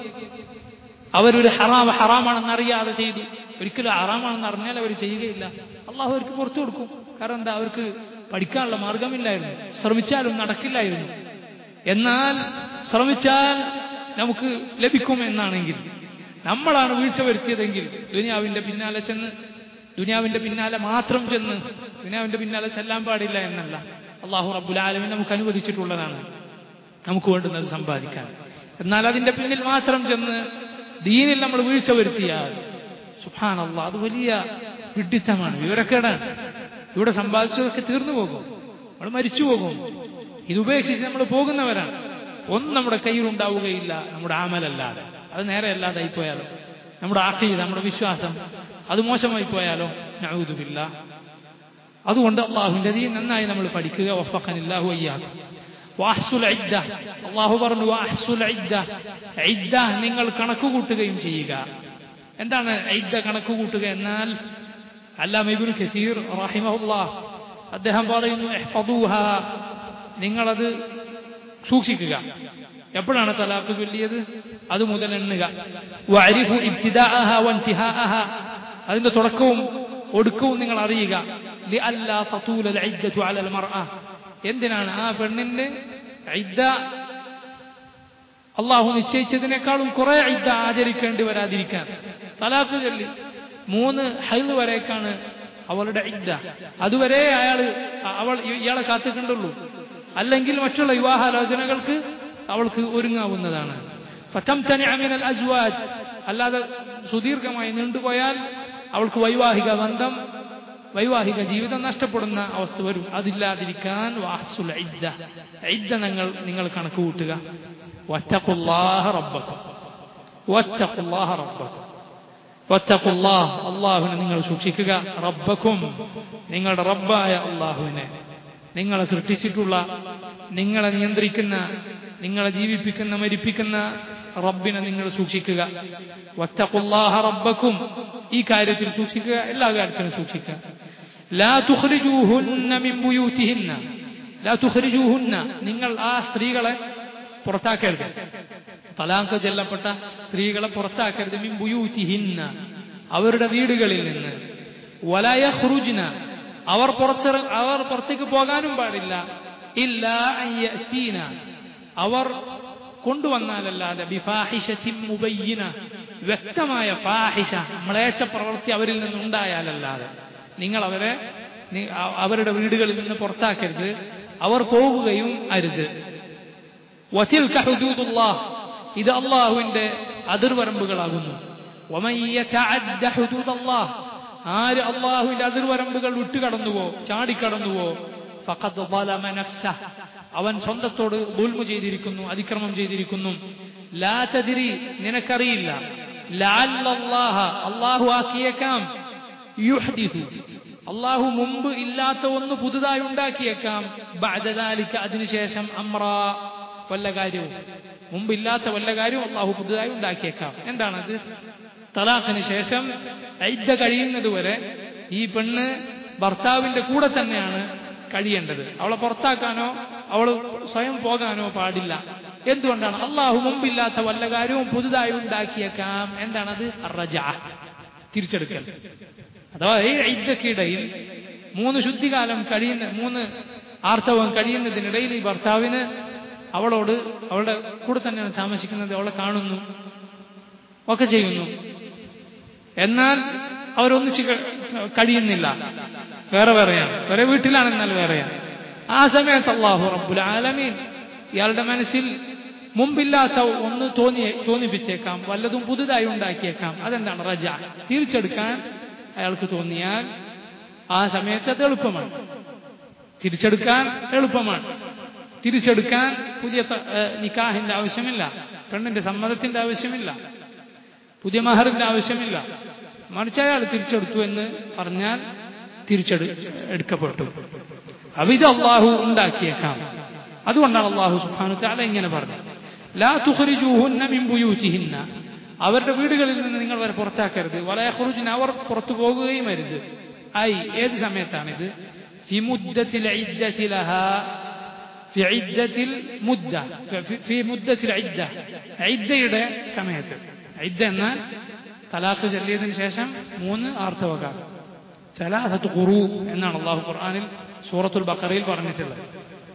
അവരൊരു ഹറാം ഹറാമാണെന്ന് അറിയാതെ ചെയ്തു ഒരിക്കലും ഹറാമാണെന്ന് അറിഞ്ഞാൽ അവർ ചെയ്യുകയില്ല അള്ളാഹു അവർക്ക് പുറത്തു കൊടുക്കും കാരണം എന്താ അവർക്ക് പഠിക്കാനുള്ള മാർഗമില്ലായിരുന്നു ശ്രമിച്ചാലും നടക്കില്ലായിരുന്നു എന്നാൽ ശ്രമിച്ചാൽ നമുക്ക് ലഭിക്കും എന്നാണെങ്കിൽ നമ്മളാണ് വീഴ്ച വരുത്തിയതെങ്കിൽ ദുനിയാവിന്റെ പിന്നാലെ ചെന്ന് ദുനിയാവിന്റെ പിന്നാലെ മാത്രം ചെന്ന് ദുനിയാവിന്റെ പിന്നാലെ ചെല്ലാൻ പാടില്ല എന്നല്ല അള്ളാഹു റബ്ബുൽ ആലമീൻ നമുക്ക് അനുവദിച്ചിട്ടുള്ളതാണ് നമുക്ക് വേണ്ടുന്നത് സമ്പാദിക്കാൻ എന്നാൽ അതിന്റെ പിന്നിൽ മാത്രം ചെന്ന് ദീനിൽ നമ്മൾ വീഴ്ച വരുത്തിയാൽ സുഹാനല്ല അത് വലിയ വിഡിത്തമാണ് വിവരക്കേടാണ് ഇവിടെ സമ്പാദിച്ചതൊക്കെ തീർന്നു പോകും നമ്മൾ മരിച്ചു പോകും ഇത് ഉപേക്ഷിച്ച് നമ്മൾ പോകുന്നവരാണ് ഒന്നും നമ്മുടെ കയ്യിൽ ഉണ്ടാവുകയില്ല നമ്മുടെ ആമലല്ലാതെ അത് നേരെ അല്ലാതായി പോയാലോ നമ്മുടെ ആഖീദ് നമ്മുടെ വിശ്വാസം അത് മോശമായി പോയാലോ നഊദുബില്ല അതുകൊണ്ട് അള്ളാഹുവിന്റെ ദീൻ നന്നായി നമ്മൾ പഠിക്കുക വഫഖനില്ലാഹു അയ്യാഹു വാഹ്സുൽ ഇദ്ദ അള്ളാഹു പറഞ്ഞു വാഹ്സുൽ ഇദ്ദ ഇദ്ദ നിങ്ങൾ കണക്ക് കൂട്ടുകയും ചെയ്യുക എന്താണ് ഇദ്ദ കണക്ക് കൂട്ടുക എന്നാൽ അല്ലാമ ഇബ്നു കസീർ റഹിമഹുല്ലാ അദ്ദേഹം പറയുന്നു ഇഹ്ഫദൂഹ നിങ്ങളത് സൂക്ഷിക്കുക എപ്പോഴാണ് തലാഖ് ചൊല്ലിയത് അത് മുതൽ എണ്ണുക വഅരിഫു ഇബ്തിദാഅഹ വൻതിഹാഅഹ അതിന്റെ തുടക്കവും ഒടുക്കവും നിങ്ങൾ അറിയുക ലിഅല്ലാ തതൂല അൽഇദ്ദതു അലൽ മർഅ എന്തിനാണ് ആ പെണ്ണിന്റെ ഇദ്ദ അള്ളാഹു നിശ്ചയിച്ചതിനേക്കാളും കുറെ ഇദ്ദ ആചരിക്കേണ്ടി വരാതിരിക്കാൻ തലാഖ് ചൊല്ലി മൂന്ന് ഹൈദ് വരേക്കാണ് അവളുടെ ഇദ്ദ അതുവരെ അയാൾ അവൾ ഇയാളെ കാത്തുക്കണ്ടുള്ളൂ അല്ലെങ്കിൽ മറ്റുള്ള വിവാഹാലോചനകൾക്ക് അവൾക്ക് ഒരുങ്ങാവുന്നതാണ് ഫതംതനിഅ അസ്വാജ് അല്ലാതെ സുദീർഘമായി നീണ്ടുപോയാൽ അവൾക്ക് വൈവാഹിക ബന്ധം വൈവാഹിക ജീവിതം നഷ്ടപ്പെടുന്ന അവസ്ഥ വരും അതില്ലാതിരിക്കാൻ വാഹ്സുൽ ഇദ്ദ ഇദ്ദ നിങ്ങൾ നിങ്ങൾ കണക്ക് കൂട്ടുക വറ്റഖുല്ലാഹ റബ്ബക്കും വറ്റഖുല്ലാഹ റബ്ബക്കും വറ്റഖുല്ലാഹ് അള്ളാഹുവിനെ നിങ്ങൾ സൂക്ഷിക്കുക റബ്ബക്കും നിങ്ങളുടെ റബ്ബായ അള്ളാഹുവിനെ നിങ്ങളെ സൃഷ്ടിച്ചിട്ടുള്ള നിങ്ങളെ നിയന്ത്രിക്കുന്ന നിങ്ങളെ ജീവിപ്പിക്കുന്ന മരിപ്പിക്കുന്ന റബ്ബിനെ നിങ്ങൾ സൂക്ഷിക്കുക വത്തഖുല്ലാഹ റബ്ബക്കും ഈ കാര്യത്തിൽ സൂക്ഷിക്കുക എല്ലാ കാര്യത്തിലും സൂക്ഷിക്കുക ലാ തുഖ്രിജൂഹുന്ന മിൻ ബുയൂതിഹിന്ന ലാ തുഖ്രിജൂഹുന്ന നിങ്ങൾ ആ സ്ത്രീകളെ പുറത്താക്കരുത് തലാഖ് ചെല്ലപ്പെട്ട സ്ത്രീകളെ പുറത്താക്കരുത് മിൻ ബുയൂതിഹിന്ന അവരുടെ വീടുകളിൽ നിന്ന് വല യഖ്റുജ്ന അവർ പുറത്ത് അവർ പുറത്തേക്ക് പോകാനും പാടില്ല ഇല്ല അയ്യീന അവർ കൊണ്ടുവന്നാലല്ലാതെ ബിഫാഹിഷത്തിൻ മുബയ്യിന വ്യക്തമായ ഫാഹിഷ മ്ലേച്ഛ പ്രവൃത്തി അവരിൽ നിന്നുണ്ടായാലല്ലാതെ നിങ്ങൾ അവരെ അവരുടെ വീടുകളിൽ നിന്ന് പുറത്താക്കരുത് അവർ പോകുകയും അരുത് വതിൽക ഹുദൂദുല്ലാഹ് ഇത് അള്ളാഹുവിന്റെ അതിർവരമ്പുകളാകുന്നു വമൻ യതഅദ്ദ ഹുദൂദല്ലാഹ് ആര് അള്ളാഹുവിന്റെ അതിർവരമ്പുകൾ വിട്ടുകടന്നുവോ ചാടിക്കടന്നുവോ ഫഖദ് ളലമ നഫ്സഹ് അവൻ സ്വന്തത്തോട് ദുൽമു ചെയ്തിരിക്കുന്നു അതിക്രമം ചെയ്തിരിക്കുന്നു ലാ തദിരി നിനക്കറിയില്ല ലാല്ലാഹ അള്ളാഹു ആക്കിയേക്കാം യുഹ്ദിസു അള്ളാഹു മുമ്പ് ഇല്ലാത്ത ഒന്ന് പുതുതായി ഉണ്ടാക്കിയേക്കാം ബഅദാലിക അതിനുശേഷം അമ്ര വല്ല കാര്യവും മുമ്പില്ലാത്ത വല്ല കാര്യവും അള്ളാഹു പുതുതായി ഉണ്ടാക്കിയേക്കാം എന്താണത് തലാഖിന് ശേഷം ഐദ്ദ കഴിയുന്നത് വരെ ഈ പെണ്ണ് ഭർത്താവിന്റെ കൂടെ തന്നെയാണ് കഴിയേണ്ടത് അവളെ പുറത്താക്കാനോ അവൾ സ്വയം പോകാനോ പാടില്ല എന്തുകൊണ്ടാണ് അള്ളാഹു മുമ്പില്ലാത്ത വല്ല കാര്യവും പുതുതായി ഉണ്ടാക്കിയേക്കാം എന്താണത് റജ തിരിച്ചെടുക്കൽ അഥവാ ഈ ഐദ്ദക്കിടയിൽ മൂന്ന് ശുദ്ധികാലം കഴിയുന്ന മൂന്ന് ആർത്തവം കഴിയുന്നതിനിടയിൽ ഈ ഭർത്താവിന് അവളോട് അവളുടെ കൂടെ തന്നെയാണ് താമസിക്കുന്നത് അവളെ കാണുന്നു ഒക്കെ ചെയ്യുന്നു എന്നാൽ അവരൊന്നിച്ച് കഴിയുന്നില്ല വേറെ വേറെയാണ് വേറെ വീട്ടിലാണെന്നാൽ വേറെയാണ് ആ സമയത്ത് അള്ളാഹു റബ്ബുൽ ആലമീൻ ഇയാളുടെ മനസ്സിൽ മുമ്പില്ലാത്ത ഒന്ന് തോന്നി തോന്നിപ്പിച്ചേക്കാം വല്ലതും പുതുതായി ഉണ്ടാക്കിയേക്കാം അതെന്താണ് റജ തിരിച്ചെടുക്കാൻ അയാൾക്ക് തോന്നിയാൽ ആ സമയത്ത് അത് എളുപ്പമാണ് തിരിച്ചെടുക്കാൻ എളുപ്പമാണ് തിരിച്ചെടുക്കാൻ പുതിയ ത- ഏഹ് നിക്കാഹിന്റെ ആവശ്യമില്ല പെണ്ണിന്റെ സമ്മതത്തിന്റെ ആവശ്യമില്ല പുതിയ മഹറിന്റെ ആവശ്യമില്ല മറിച്ച് അയാൾ തിരിച്ചെടുത്തു എന്ന് പറഞ്ഞാൽ തിരിച്ചെടു എടുക്കപ്പെട്ടു അപ്പൊ ഇത് അള്ളാഹു ഉണ്ടാക്കിയേക്കാം അതുകൊണ്ടാണ് അള്ളാഹു സുബ്ഹാനഹു ചാല ഇങ്ങനെ പറഞ്ഞത് ലാ തുഖ്രിജൂഹുന്ന മിൻ ബുയൂതിഹിന്ന അവരുടെ വീടുകളിൽ നിന്ന് നിങ്ങൾ വരെ പുറത്താക്കരുത് വലയഖ്റുജ്ന അവർ പുറത്തു പോകുകയും അരുത് ഐ ഏത് സമയത്താണിത് ഫി മുദ്ദത്തിൽ ഇദ്ദത്തി ലഹാ في عدة المدة في- في مدة العدة عدയുടെ സമയത്ത് عدة എന്നാൽ തലാഖ് ചൊല്ലിയതിനു ശേഷം മൂന്ന് ആർത്തവക്കാർ ثلاثة قروء എന്നാണ് അള്ളാഹു ഖുർആനിൽ സൂറത്തുൽ ബഖറയിൽ പറഞ്ഞിട്ടുള്ളത്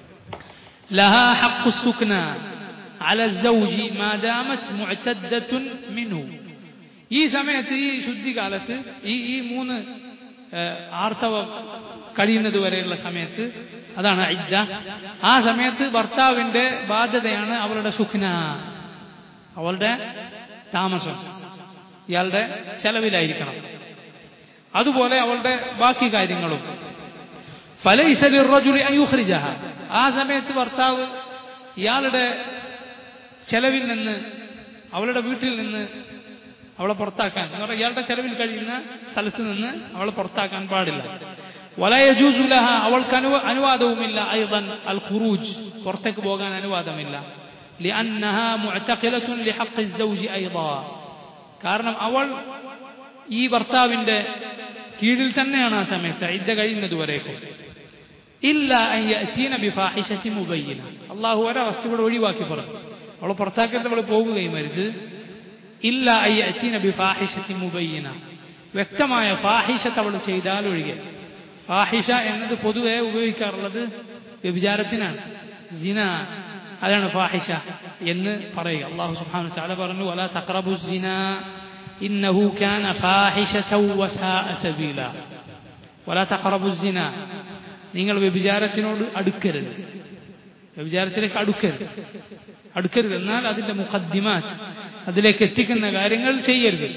لها حق السكنى على الزوج ما دامت معتدة منه ഈ സമയത്ത് ഈ ശുദ്ധികാലത്ത് ഈ ഈ മൂന്ന് ഏഹ്, ആർത്തവ കഴിയുന്നത് വരെയുള്ള സമയത്ത് അതാണ് ഇദ്ദ ആ സമയത്ത് ഭർത്താവിന്റെ ബാധ്യതയാണ് അവളുടെ സുഖ്ന അവളുടെ താമസം ഇയാളുടെ ചെലവിലായിരിക്കണം അതുപോലെ അവളുടെ ബാക്കി കാര്യങ്ങളും فليس للرجل أن يخرجها ആ സമയത്ത് ഭർത്താവ് ഇയാളുടെ ചെലവിൽ നിന്ന് അവളുടെ വീട്ടിൽ നിന്ന് അവളെ പുറത്താക്കാൻ എന്ന് പറഞ്ഞാൽ ഇയാളുടെ ചെലവിൽ കഴിയുന്ന സ്ഥലത്ത് നിന്ന് അവളെ പുറത്താക്കാൻ പാടില്ല വലയജൂസു ലഹ അവൾക്ക് അനുവ അനുവാദവുമില്ല ഐദൻ അൽ ഖുറൂജ് പുറത്തേക്ക് പോകാൻ അനുവാദമില്ല لأنها معتقلة لحق الزوج أيضا കാരണം അവൾ ഈ ഭർത്താവിന്റെ കീഴിൽ തന്നെയാണ് ആ സമയത്ത് ഇദ്ദ കഴിയുന്നത് വരേക്കും ഇല്ല അൻ യഅ്തീന ബിഫാഹിശത്തി മുബയ്യിന അള്ളാഹു ഒരവസ്ഥ കൂടെ ഒഴിവാക്കി പറഞ്ഞു അവൾ പുറത്താക്കരുത് അവൾ പോകുകയും അരുത് ഇല്ല അൻ യഅ്തീന ബിഫാഹിശത്തി മുബയ്യിന വ്യക്തമായ ഫാഹിഷത്ത് അവൾ ചെയ്താൽ ഒഴികെ ഫാഹിഷ എന്നത് പൊതുവെ ഉപയോഗിക്കാറുള്ളത് വ്യഭിചാരത്തിനാണ് സിന അതാണ് ഫാഹിഷ എന്ന് പറയുക അള്ളാഹു സുബ്ഹാനഹു തആല പറഞ്ഞു വലാ തഖറബു സിന ഇന്നഹു കാന ഫാഹിശതൻ വസാഅ സബീല വലാ തഖറബു സിന നിങ്ങൾ വ്യഭിചാരത്തിനോട് അടുക്കരുത് വ്യഭിചാരത്തിലേക്ക് അടുക്കരുത് അടുക്കരുത് എന്നാൽ അതിന്റെ മുഖദ്ദിമാറ്റ് അതിലേക്ക് എത്തിക്കുന്ന കാര്യങ്ങൾ ചെയ്യരുത്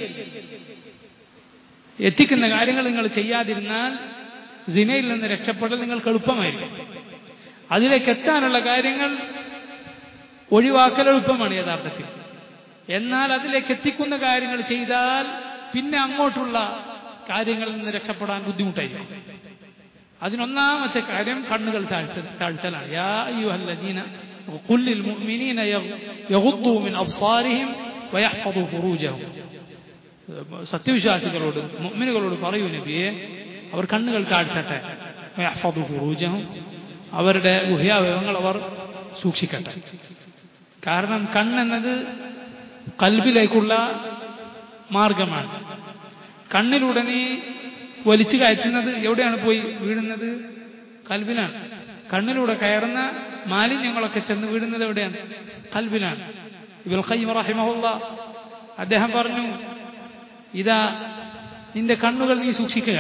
എത്തിക്കുന്ന കാര്യങ്ങൾ നിങ്ങൾ ചെയ്യാതിരുന്നാൽ സിനയിൽ നിന്ന് രക്ഷപ്പെടൽ നിങ്ങൾക്ക് എളുപ്പമായിരിക്കും അതിലേക്ക് എത്താനുള്ള കാര്യങ്ങൾ ഒഴിവാക്കൽ എളുപ്പമാണ് യഥാർത്ഥത്തിൽ എന്നാൽ അതിലേക്ക് എത്തിക്കുന്ന കാര്യങ്ങൾ ചെയ്താൽ പിന്നെ അങ്ങോട്ടുള്ള കാര്യങ്ങളിൽ നിന്ന് രക്ഷപ്പെടാൻ ബുദ്ധിമുട്ടായിരിക്കും അതിനൊന്നാമത്തെ കാര്യം കണ്ണുകൾ താഴ്ത്ത താഴ്ത്തലാണ് യാ അയ്യുഹല്ലദീന قل للمؤمنين يغضوا من أبصارهم ويحفظوا فروجهم സത്യവിശ്വാസികളോട് മുഅ്മിനുകളോട് പറയൂ നബിയെ അവർ കണ്ണുകൾ താഴ്ത്തട്ടെ വയഹ്ഫദു ഫുറൂജഹും അവരുടെ ഗുഹ്യാവയവങ്ങൾ അവർ സൂക്ഷിക്കട്ടെ കാരണം കണ്ണെന്നത് കൽബിലേക്കുള്ള മാർഗമാണ് കണ്ണിലൂടെ നീ വലിച്ചു കയറ്റുന്നത് എവിടെയാണ് പോയി വീഴുന്നത് കൽബിലാണ് കണ്ണിലൂടെ കയറുന്ന മാലിന്യങ്ങളൊക്കെ ചെന്ന് വീഴുന്നത് എവിടെയാണ് കൽബിലാണ് ഇബുൽ ഖയ്യിം റഹിമഹുല്ല അദ്ദേഹം പറഞ്ഞു ഇതാ നിന്റെ കണ്ണുകൾ നീ സൂക്ഷിക്കുക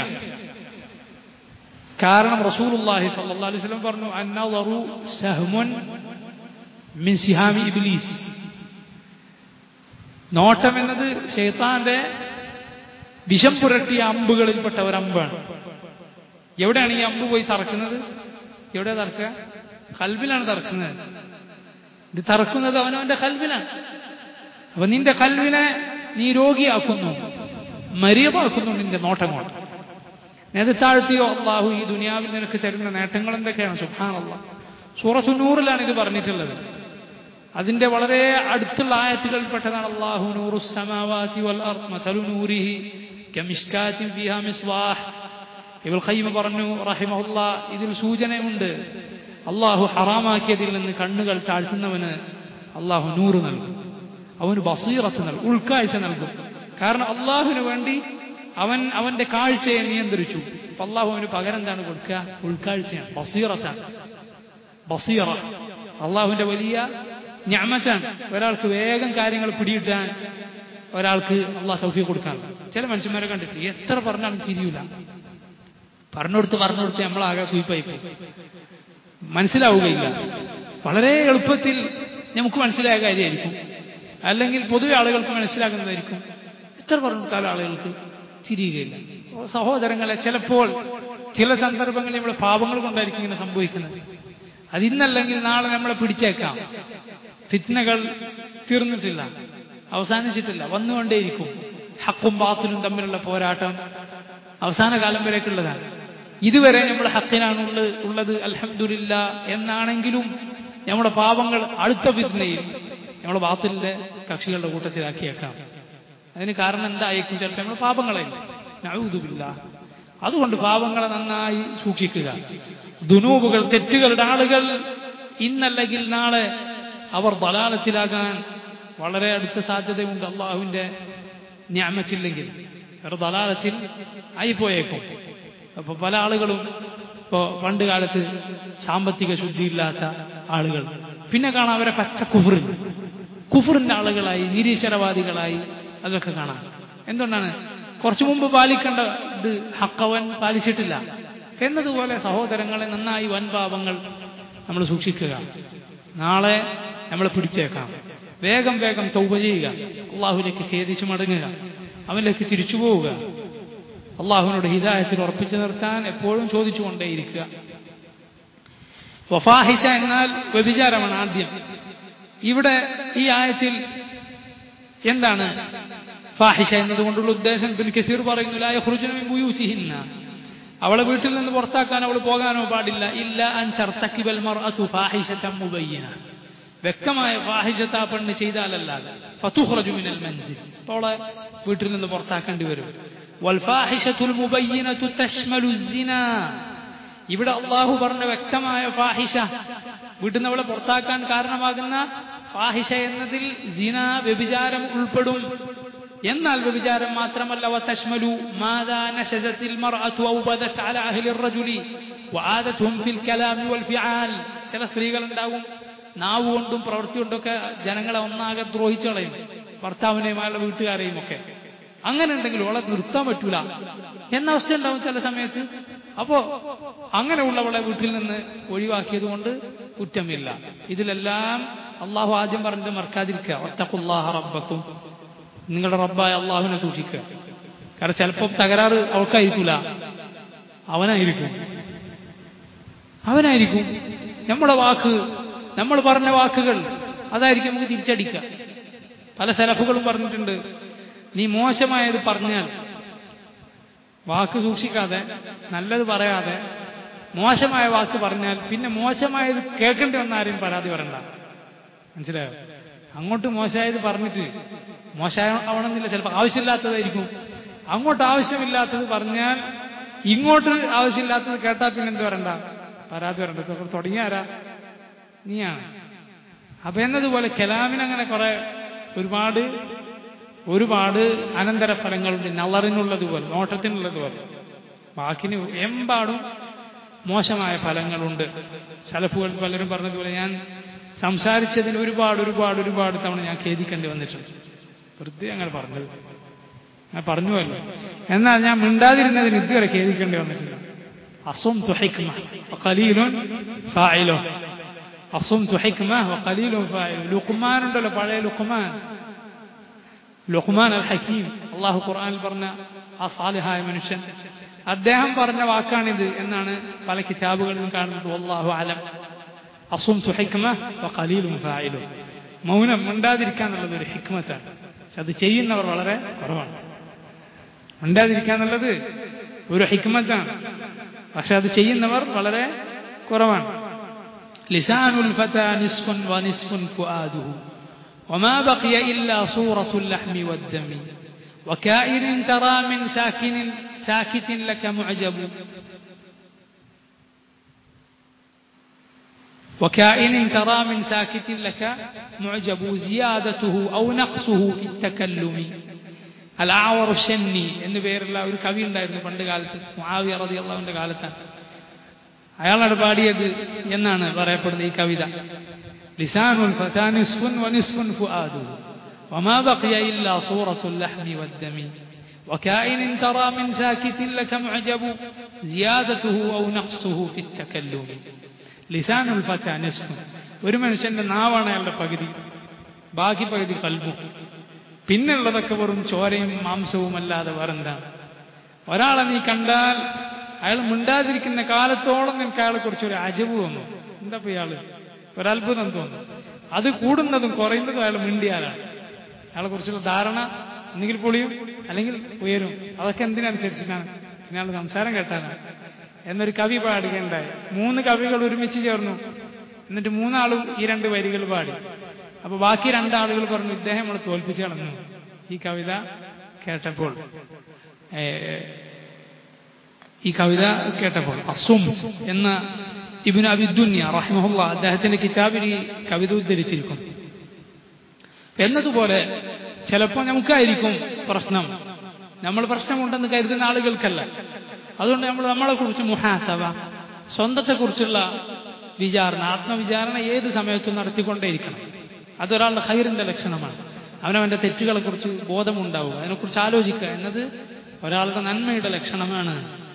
കാരണം റസൂലുള്ളാഹി സ്വല്ലല്ലാഹു അലൈഹി വസല്ലം പറഞ്ഞു അന്നദറു സഹ്മുൻ മിൻ സിഹാമി ഇബ്ലീസ് നോട്ടം എന്നത് ഷെയ്ത്താന്റെ വിഷം പുരട്ടിയ അമ്പുകളിൽപ്പെട്ട ഒരു അമ്പാണ് എവിടെയാണ് ഈ അമ്പ് പോയി തറക്കുന്നത് എവിടെ തറക്കുക കൽബിലാണ് തറക്കുന്നത് ഇത് തറക്കുന്നത് അവനവന്റെ കൽബിലാണ് അപ്പൊ നിന്റെ കൽവിനെ നീ രോഗിയാക്കുന്നു മരീതാക്കുന്നു നിന്റെ നോട്ടം കൊണ്ട് നേരെ താഴ്ത്തിയോ അള്ളാഹു ഈ ദുനിയാവിൽ നിനക്ക് തരുന്ന നേട്ടങ്ങൾ എന്തൊക്കെയാണ് സുഹാൻ അള്ളാഹ് സൂറത്തു നൂറിലാണ് ഇത് പറഞ്ഞിട്ടുള്ളത് അതിന്റെ വളരെ അടുത്തുള്ള ആയത്തുകളിൽപ്പെട്ടതാണ് അള്ളാഹു നൂറു സമാവാതി വൽ അർദ് മസലു നൂരിഹി കമിഷ്കാത്തിൻ ഫിഹാ മിസ്വാഹ് ഇബുൽ ഖയ്യിം പറഞ്ഞു റഹിമഹുല്ല ഇതിൽ സൂചനയുണ്ട് അള്ളാഹു ഹറാമാക്കിയതിൽ നിന്ന് കണ്ണുകൾ താഴ്ത്തുന്നവന് അള്ളാഹു നൂറ് നൽകും അവന് ബസീറത്ത് നൽകും ഉൾക്കാഴ്ച നൽകും കാരണം അള്ളാഹുവിന് വേണ്ടി അവൻ അവന്റെ കാഴ്ചയെ നിയന്ത്രിച്ചു അപ്പൊ അള്ളാഹു അവന് പകരം എന്താണ് കൊടുക്കുക ഉൾക്കാഴ്ചയാണ് ബസീറത്താണ് ബസീറ അള്ളാഹുവിന്റെ വലിയ ഞാമറ്റാണ് ഒരാൾക്ക് വേഗം കാര്യങ്ങൾ പിടിയിട്ടാൻ ഒരാൾക്ക് അള്ളാഹ് സൗഫി കൊടുക്കാൻ ചില മനുഷ്യന്മാരെ കണ്ടിട്ട് എത്ര പറഞ്ഞാലും തിരിയൂല പറഞ്ഞുകൊടുത്ത് പറഞ്ഞുകൊടുത്ത് നമ്മളാകെ സൂയിപ്പായി പോകും മനസ്സിലാവുകയില്ല വളരെ എളുപ്പത്തിൽ നമുക്ക് മനസ്സിലായ കാര്യമായിരിക്കും അല്ലെങ്കിൽ പൊതുവെ ആളുകൾക്ക് മനസ്സിലാകുന്നതായിരിക്കും എത്ര പറഞ്ഞിട്ടാലും ആളുകൾക്ക് തിരിയുകയില്ല ഓ സഹോദരങ്ങളെ ചിലപ്പോൾ ചില സന്ദർഭങ്ങളിൽ നമ്മുടെ പാപങ്ങൾ കൊണ്ടായിരിക്കും ഇങ്ങനെ സംഭവിക്കുന്നത് അതിന്നല്ലെങ്കിൽ നാളെ നമ്മളെ പിടിച്ചേക്കാം ഫിറ്റ്നകൾ തീർന്നിട്ടില്ല അവസാനിച്ചിട്ടില്ല വന്നുകൊണ്ടേയിരിക്കും ഹക്കും ബാത്തിലും തമ്മിലുള്ള പോരാട്ടം അവസാന കാലം വരേക്കുള്ളതാണ് ഇതുവരെ നമ്മുടെ ഹക്കിനാണ് ഉള്ളത് ഉള്ളത് അലഹമില്ല എന്നാണെങ്കിലും നമ്മുടെ പാപങ്ങൾ അടുത്ത ഫിത്നയിൽ നമ്മുടെ ബാത്തിലിന്റെ കക്ഷികളുടെ കൂട്ടത്തിലാക്കിയേക്കാം അതിന് കാരണം എന്തായിരിക്കും ചിലപ്പോൾ നമ്മുടെ പാപങ്ങളെ നഴുതുമില്ല അതുകൊണ്ട് പാപങ്ങളെ നന്നായി സൂക്ഷിക്കുക ദുനൂബുകൾ തെറ്റുകളുടെ ആളുകൾ ഇന്നല്ലെങ്കിൽ നാളെ അവർ ബലാലത്തിലാകാൻ വളരെ അടുത്ത സാധ്യതയുണ്ട് അള്ളാഹുവിന്റെ ഞാമച്ചില്ലെങ്കിൽ വേറെ ദലാലത്തിൽ ആയിപ്പോയേക്കും അപ്പൊ പല ആളുകളും ഇപ്പോ പണ്ട് കാലത്ത് സാമ്പത്തിക ശുദ്ധിയില്ലാത്ത ആളുകൾ പിന്നെ കാണാം അവരെ പച്ച കുഫറിൽ കുഫറിന്റെ ആളുകളായി നിരീശ്വരവാദികളായി അതൊക്കെ കാണാം എന്തുകൊണ്ടാണ് കുറച്ചു മുമ്പ് പാലിക്കേണ്ട ഇത് ഹക്കവൻ പാലിച്ചിട്ടില്ല എന്നതുപോലെ സഹോദരങ്ങളെ നന്നായി വൻപാപങ്ങൾ നമ്മൾ സൂക്ഷിക്കുക നാളെ നമ്മൾ പിടിച്ചേക്കാം വേഗം വേഗം തൗബ ചെയ്യുക അള്ളാഹുലേക്ക് ഖേദിച്ചു മടങ്ങുക അവനിലേക്ക് തിരിച്ചു പോവുക അള്ളാഹുവിനോട് ഹിദായത്തിൽ ഉറപ്പിച്ചു നിർത്താൻ എപ്പോഴും ചോദിച്ചുകൊണ്ടേയിരിക്കുക വഫാഹിഷ എന്നാൽ വ്യഭിചാരമാണ് ആദ്യം ഇവിടെ ഈ ആയത്തിൽ എന്താണ് ഫാഹിഷ എന്നതുകൊണ്ടുള്ള ഉദ്ദേശം ബിൻ കസീർ പറയുന്നു ലായ ഹുറുജുന അവളെ വീട്ടിൽ നിന്ന് പുറത്താക്കാൻ അവൾ പോകാനോ പാടില്ല ഇല്ല അൻ തർത്തക്കിബൽ മർഅതു ഫാഹിഷതൻ മുബയ്യന വ്യക്തമായ ഫാഹിഷത്ത് ആ പെണ്ണ് ചെയ്താലല്ലാതെ ഫതുഖ്റജു മിനൽ മൻസിൽ അവളെ വീട്ടിൽ നിന്ന് പുറത്താക്കേണ്ടി വരും വൽഫാഹിഷത്തുൽ മുബയ്യനതു തശ്മലു സിന ഇവിടെ അള്ളാഹു പറഞ്ഞ വ്യക്തമായ ഫാഹിഷ വീട്ടിൽ നിന്ന് അവളെ പുറത്താക്കാൻ കാരണമാകുന്ന ഫാഹിഷ എന്നതിൽ സിന വ്യഭിചാരം ഉൾപ്പെടും എന്നാൽ വ്യഭിചാരം മാത്രമല്ല വതശ്മലു മാദാ നശജത്തിൽ മർഅതു ഔ ബദത് അല അഹ്ലി الرجل وعادتهم في الكلام والفعال ചില സ്ത്രീകൾ ഉണ്ടാകും നാവ് കൊണ്ടും പ്രവൃത്തി കൊണ്ടൊക്കെ ജനങ്ങളെ ഒന്നാകെ ദ്രോഹിച്ചു കളയും ഭർത്താവിനെയും അയാളുടെ വീട്ടുകാരെയും ഒക്കെ അങ്ങനെ ഉണ്ടെങ്കിൽ അവളെ നിർത്താൻ പറ്റൂല എന്ന അവസ്ഥ ഉണ്ടാവും ചില സമയത്ത് അപ്പോ അങ്ങനെയുള്ളവളെ വീട്ടിൽ നിന്ന് ഒഴിവാക്കിയത് കൊണ്ട് കുറ്റമില്ല ഇതിലെല്ലാം അള്ളാഹു ആദ്യം പറഞ്ഞത് മറക്കാതിരിക്കുക ഒത്തക്കുല്ലാഹ റബ്ബക്കും നിങ്ങളുടെ റബ്ബായ അള്ളാഹുവിനെ സൂക്ഷിക്കുക കാരണം ചിലപ്പോൾ തകരാറ് അവൾക്കായിരിക്കൂല അവനായിരിക്കും അവനായിരിക്കും നമ്മുടെ വാക്ക് നമ്മൾ പറഞ്ഞ വാക്കുകൾ അതായിരിക്കും നമുക്ക് തിരിച്ചടിക്കുക പല സെലഫുകളും പറഞ്ഞിട്ടുണ്ട് നീ മോശമായത് പറഞ്ഞാൽ വാക്ക് സൂക്ഷിക്കാതെ നല്ലത് പറയാതെ മോശമായ വാക്ക് പറഞ്ഞാൽ പിന്നെ മോശമായത് കേൾക്കേണ്ടി വന്ന ആരെയും പരാതി പറയണ്ട മനസ്സിലായോ അങ്ങോട്ട് മോശമായത് പറഞ്ഞിട്ട് മോശമാവണമെന്നില്ല ചിലപ്പോൾ ആവശ്യമില്ലാത്തതായിരിക്കും അങ്ങോട്ട് ആവശ്യമില്ലാത്തത് പറഞ്ഞാൽ ഇങ്ങോട്ട് ആവശ്യമില്ലാത്തത് കേട്ടാൽ പിന്നെ എന്ത് വരണ്ട പരാതി വരണ്ട തുടങ്ങിയാരാ നീയാണ് അപ്പൊ എന്നതുപോലെ കലാമിനങ്ങനെ കുറെ ഒരുപാട് ഒരുപാട് അനന്തരഫലങ്ങളുണ്ട് നളറിനുള്ളതുപോലെ നോട്ടത്തിനുള്ളതുപോലെ വാക്കിന് എമ്പാടും മോശമായ ഫലങ്ങളുണ്ട് സലഫുകൾ പലരും പറഞ്ഞതുപോലെ ഞാൻ സംസാരിച്ചതിൽ ഒരുപാട് ഒരുപാട് ഒരുപാട് തവണ ഞാൻ ഖേദിക്കേണ്ടി വന്നിട്ടുണ്ട് വെറുതെ അങ്ങനെ പറഞ്ഞത് ഞാൻ പറഞ്ഞുവല്ലോ എന്നാൽ ഞാൻ മിണ്ടാതിരുന്നതിന് ഇതുവരെ ഖേദിക്കേണ്ടി വന്നിട്ടില്ല അസും തുഹൈക്കുമ കലീലുൻ ഫായിലോ അസും തുഹൈക്കുമ കലീലും ഫായിലോ ലുക്കുമാൻ ഉണ്ടല്ലോ പഴയ ലുക്കുമാൻ ലുഹ്മാൻ അൽ ഹക്കീം അള്ളാഹു ഖുർആനിൽ പറഞ്ഞ ആ സാലിഹായ മനുഷ്യൻ അദ്ദേഹം പറഞ്ഞ വാക്കാണിത് എന്നാണ് പല കിതാബുകളിലും കാണുന്നത് അള്ളാഹു അലം അസും തുഹൈക്കുമ കലീലും ഫായിലും മൗനം മിണ്ടാതിരിക്കാന്നുള്ളത് ഒരു ഹിക്മത്താണ് പക്ഷെ അത് ചെയ്യുന്നവർ വളരെ കുറവാണ് മിണ്ടാതിരിക്കാന്നുള്ളത് ഒരു ഹിക്മത്താണ് പക്ഷെ അത് ചെയ്യുന്നവർ വളരെ കുറവാണ് ലിസാനുൽ ഫത നിസ്ഫുൻ വ നിസ്ഫുൻ ഫുആദുഹു وما بقي إلا صورة اللحم والدم وكائن ترى من ساكن ساكت لك معجب وكائن ترى من ساكت لك معجب زيادته أو نقصه في التكلم الأعور الشني എന്ന് പേരുള്ള ഒരു കവി ഉണ്ടായിരുന്നു പണ്ട് കാലത്ത് മുആവിയ റളിയല്ലാഹുവിന്റെ കാലത്താണ് അയാളാണ് പാടിയത് എന്നാണ് പറയപ്പെടുന്നത് ഈ കവിത لسان الفتى نصف ونصف فؤاده وما بقي إلا صورة اللحم والدم وكائن ترى من ساكت لك معجب زيادته أو نقصه في التكلم ലിസാനുൽ ഫത്ത നിസ്ഫുൻ ഒരു മനുഷ്യന്റെ നാവാണ് അയാളുടെ പകുതി ബാക്കി പകുതി കൽബും പിന്നുള്ളതൊക്കെ വെറും ചോരയും മാംസവും അല്ലാതെ വേറെന്താണ് ഒരാളെ നീ കണ്ടാൽ അയാൾ മിണ്ടാതിരിക്കുന്ന കാലത്തോളം നിനക്ക് അയാളെ കുറിച്ച് ഒരു അജവ് തോന്നും എന്താ ഇപ്പൊ ഇയാള് ഒരത്ഭുതം തോന്നും അത് കൂടുന്നതും കുറയുന്നതും അയാൾ മിണ്ടിയാലാണ് അയാളെ കുറിച്ചുള്ള ധാരണ ഒന്നുകിൽ പൊളിയും അല്ലെങ്കിൽ ഉയരും അതൊക്കെ എന്തിനനുസരിച്ചിട്ടാണ് പിന്നെ അയാൾ സംസാരം കേട്ടാണ് എന്നൊരു കവി പാടുകയുണ്ടായി മൂന്ന് കവികൾ ഒരുമിച്ച് ചേർന്നു എന്നിട്ട് മൂന്നാളും ഈ രണ്ട് വരികൾ പാടി അപ്പൊ ബാക്കി രണ്ടാളുകൾ പറഞ്ഞു ഇദ്ദേഹം നമ്മൾ തോൽപ്പിച്ചു കളഞ്ഞു ഈ കവിത കേട്ടപ്പോൾ ഏ, ഈ കവിത കേട്ടപ്പോൾ അസും എന്ന ഇബിൻ അബിദുന്യ റഹ്മഹുല്ല അദ്ദേഹത്തിന്റെ കിതാബിൽ ഈ കവിത ഉദ്ധരിച്ചിരിക്കുന്നു എന്നതുപോലെ ചിലപ്പോൾ നമുക്കായിരിക്കും പ്രശ്നം നമ്മൾ പ്രശ്നമുണ്ടെന്ന് കരുതുന്ന ആളുകൾക്കല്ല അതുകൊണ്ട് നമ്മൾ നമ്മളെ കുറിച്ച് മുഹാസവ സ്വന്തത്തെക്കുറിച്ചുള്ള വിചാരണ ആത്മവിചാരണ ഏത് സമയത്തും നടത്തിക്കൊണ്ടേയിരിക്കണം അതൊരാളുടെ ഹൈറിന്റെ ലക്ഷണമാണ് അവനവന്റെ തെറ്റുകളെക്കുറിച്ച് ബോധമുണ്ടാവുക അതിനെക്കുറിച്ച് ആലോചിക്കുക എന്നത് ഒരാളുടെ നന്മയുടെ ലക്ഷണമാണ്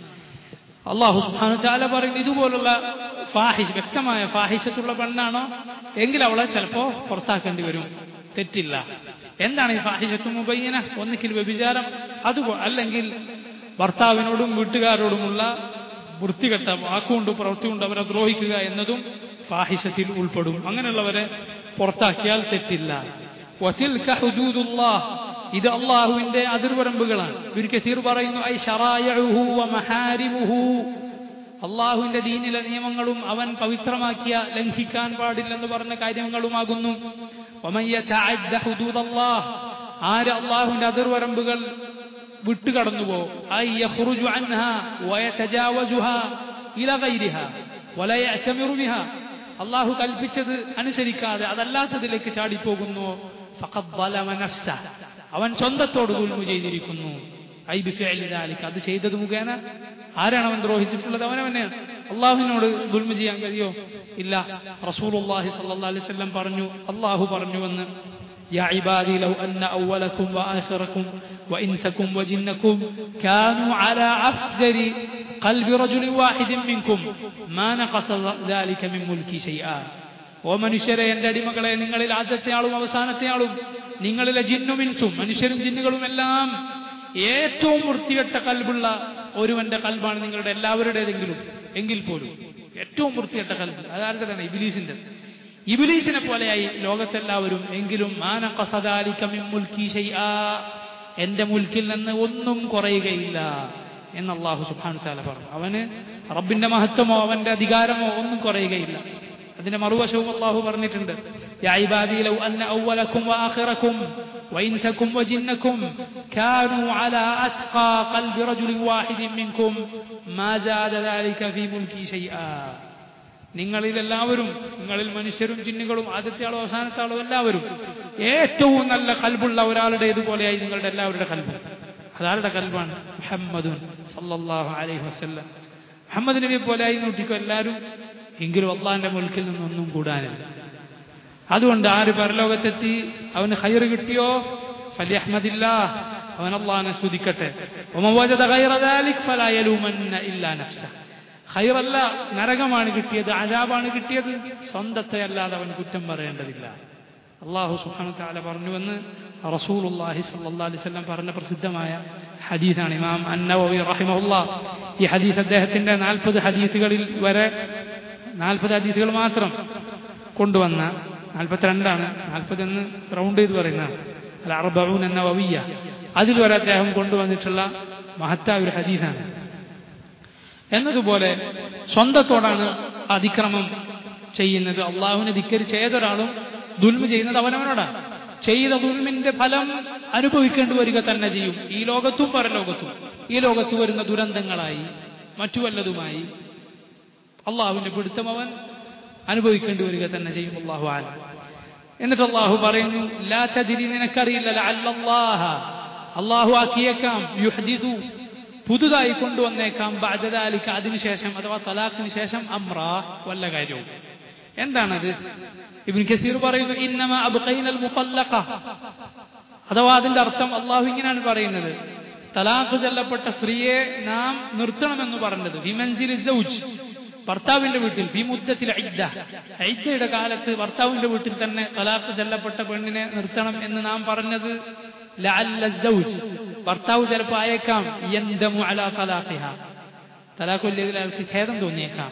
അള്ളാഹു സുബ്ഹാനഹു ചാല പറയുന്നു ഇതുപോലുള്ള ഫാഹിഷ് വ്യക്തമായ ഫാഹിഷത്തുള്ള പെണ്ണാണോ എങ്കിൽ അവളെ ചിലപ്പോ പുറത്താക്കേണ്ടി വരും തെറ്റില്ല എന്താണ് ഈ ഫാഹിഷത്തു മുബയ്യന ഒന്നിക്കിൽ വ്യഭിചാരം അതുപോ അല്ലെങ്കിൽ ഭർത്താവിനോടും വീട്ടുകാരോടുമുള്ള വൃത്തികെട്ട വാക്കുകൊണ്ട് പ്രവൃത്തി കൊണ്ട് അവരെ ദ്രോഹിക്കുക എന്നതും ഫാഹിഷത്തിൽ ഉൾപ്പെടും അങ്ങനെയുള്ളവരെ പുറത്താക്കിയാൽ തെറ്റില്ല വതിൽക ഹുദൂദുല്ലാഹ് ഇത് അള്ളാഹുവിന്റെ അതിർവരമ്പുകളാണ് ഇബിൻ കസീർ പറയുന്നു ഐ ശറായഉഹു വ മഹാരിമുഹു അള്ളാഹുവിന്റെ ദീനിലെ നിയമങ്ങളും അവൻ പവിത്രമാക്കിയ ലംഘിക്കാൻ പാടില്ലെന്ന് പറഞ്ഞ കാര്യങ്ങളുമാകുന്നു വമൻ യതഅദ്ദ ഹുദൂദല്ലാഹ് ആര് അള്ളാഹുവിന്റെ അതിർവരമ്പുകൾ വിട്ടുകടന്നുപോ ഐ യഖ്റുജു അൻഹാ വയതജാവസുഹാ ഇല ഗൈരിഹാ വല യഅ്തമിറു ബിഹാ അള്ളാഹു കൽപ്പിച്ചത് അനുസരിക്കാതെ അതല്ലാത്തതിലേക്ക് ചാടിപ്പോകുന്നു ഫഖദ് ളലമ നഫ്സഹ അവൻ സ്വന്തത്തോട് ദുൽമു ചെയ്തിരിക്കുന്നു ഐ ബിഫിഅലി ദാലിക അത് ചെയ്തത് മുഖേന ആരാണ് അവൻ ദ്രോഹിച്ചിട്ടുള്ളത് അവനവനെയാണ് അള്ളാഹുവിനോട് ദുൽമു ചെയ്യാൻ കഴിയോ ഇല്ല റസൂലുള്ളാഹി സ്വല്ലല്ലാഹു അലൈഹി വസല്ലം പറഞ്ഞു അള്ളാഹു പറഞ്ഞുവെന്ന് يا عبادي لو أن أولكم وآخركم وإنسكم وجنكم كانوا على أفجر قلب رجل واحد منكم ما نقص ذلك من ملكي شيئا ഓ മനുഷ്യരെ എന്റെ അടിമകളെ നിങ്ങളിൽ ആദ്യത്തെ ആളും അവസാനത്തെ ആളും നിങ്ങളിലെ ജിന്നും ഇൻസും മനുഷ്യരും ജിന്നുകളും എല്ലാം ഏറ്റവും വൃത്തികെട്ട കൽബുള്ള ഒരുവന്റെ കൽബാണ് നിങ്ങളുടെ എല്ലാവരുടേതെങ്കിലും എങ്കിൽ പോലും ഏറ്റവും വൃത്തികെട്ട കൽബ് അതാരുടെ തന്നെ ഇബിലീസിന്റെ ഇബിലീസിനെ പോലെയായി ലോകത്തെല്ലാവരും എങ്കിലും എന്റെ മുൽക്കിൽ നിന്ന് ഒന്നും കുറയുകയില്ല എന്ന് അള്ളാഹു സുബാനു ചാല പറഞ്ഞു അവന് റബ്ബിന്റെ മഹത്വമോ അവന്റെ അധികാരമോ ഒന്നും കുറയുകയില്ല അതിന്റെ മറുവശവും അള്ളാഹു പറഞ്ഞിട്ടുണ്ട് يا عبادي لو أن أولكم وآخركم وإنسكم وجنكم كانوا على أتقى قلب رجل واحد منكم ما زاد ذلك في ملكي شيئا നിങ്ങളിൽ എല്ലാവരും നിങ്ങളിൽ മനുഷ്യരും ജിന്നുകളും ആദ്യത്തെ ആളോ അവസാനത്തെ ആളോ എല്ലാവരും ഏറ്റവും നല്ല കൽബുള്ള ഒരാളുടെ ഇതുപോലെയായി നിങ്ങളുടെ എല്ലാവരുടെ കൽബ് അതാരുടെ കൽബാണ് മുഹമ്മദുൻ സല്ലല്ലാഹു അലൈഹി വസല്ലം മുഹമ്മദ് നബിയെ പോലെയായി നോട്ടിക്കോ എല്ലാവരും എങ്കിലും അള്ളാഹിന്റെ മുൽക്കിൽ നിന്നൊന്നും കൂടാനില്ല അതുകൊണ്ട് ആര് പരലോകത്തെത്തി അവന് ഹൈറ് കിട്ടിയോ ഫലിയഹ്മദില്ല അവൻ അള്ളാഹിനെ സ്തുതിക്കട്ടെ ഹൈറല്ല നരകമാണ് കിട്ടിയത് അജാബാണ് കിട്ടിയത് സ്വന്തത്തെ അല്ലാതെ അവൻ കുറ്റം പറയേണ്ടതില്ല അള്ളാഹു സുഹാനു താല പറഞ്ഞുവെന്ന് റസൂലുല്ലാഹി സല്ലല്ലാഹു അലൈഹി വസല്ലം പറഞ്ഞ പ്രസിദ്ധമായ ഹദീസാണ് ഇമാം അന്നവി റഹിമഹുല്ല ഈ ഹദീസ് അദ്ദേഹത്തിന്റെ നാൽപ്പത് ഹദീസുകളിൽ വരെ നാൽപ്പത് ഹദീസുകൾ മാത്രം കൊണ്ടുവന്ന നാൽപ്പത്തിരണ്ടാണ് നാൽപ്പതെന്ന് റൗണ്ട് ചെയ്ത് പറയുന്നതാണ് അല്ല അറബൂൻ എന്ന വവിയ അതിൽ വരെ അദ്ദേഹം കൊണ്ടുവന്നിട്ടുള്ള മഹത്തായ ഒരു ഹദീസാണ് എന്നതുപോലെ സ്വന്തത്തോടാണ് അതിക്രമം ചെയ്യുന്നത് അള്ളാഹുവിനെ ധിക്കരിച്ച് ഏതൊരാളും ദുൽമ ചെയ്യുന്നത് അവനവനോടാണ് ചെയ്ത ദുൽമിന്റെ ഫലം അനുഭവിക്കേണ്ടി വരിക തന്നെ ചെയ്യും ഈ ലോകത്തും പരലോകത്തും ഈ ലോകത്ത് വരുന്ന ദുരന്തങ്ങളായി മറ്റു വല്ലതുമായി അള്ളാഹുവിന്റെ പിടുത്തം അവൻ അനുഭവിക്കേണ്ടി വരിക തന്നെ ചെയ്യും അള്ളാഹു ആല എന്നിട്ട് അള്ളാഹു പറയുന്നു ലാ ചതിരി നിനക്കറിയില്ല അല്ലാഹ അള്ളാഹു ആക്കിയേക്കാം യുഹദിദു പുതുതായി കൊണ്ടുവന്നേക്കാം ബാധ്യതാലിക്ക് അതിനുശേഷം അഥവാ തലാഖിന് ശേഷം അമ്ര വല്ല കാര്യവും എന്താണത് ഇബിൻ കസീർ പറയുന്നു ഇന്നമ അബ്ഖൈനൽ മുഖല്ലഖ അഥവാ അതിന്റെ അർത്ഥം അള്ളാഹു ഇങ്ങനെയാണ് പറയുന്നത് തലാഖ് ചൊല്ലപ്പെട്ട സ്ത്രീയെ നാം നിർത്തണമെന്ന് പറഞ്ഞത് വിമൻസിൽ സൗജ് ഭർത്താവിന്റെ വീട്ടിൽ ഫി മുദ്ദത്തിൽ ഐദ്ദ ഐദ്ദയുടെ കാലത്ത് ഭർത്താവിന്റെ വീട്ടിൽ തന്നെ തലാഖ് ചെല്ലപ്പെട്ട പെണ്ണിനെ നിർത്തണം എന്ന് നാം പറഞ്ഞത് ലഅല്ല സൗജ് ഭർത്താവ് ചിലപ്പോൾ അയക്കാം യന്തമു അലാ തലാഖിഹ തലാഖ് ഇല്ലെങ്കിൽ അയാൾക്ക് ഖേദം തോന്നിയേക്കാം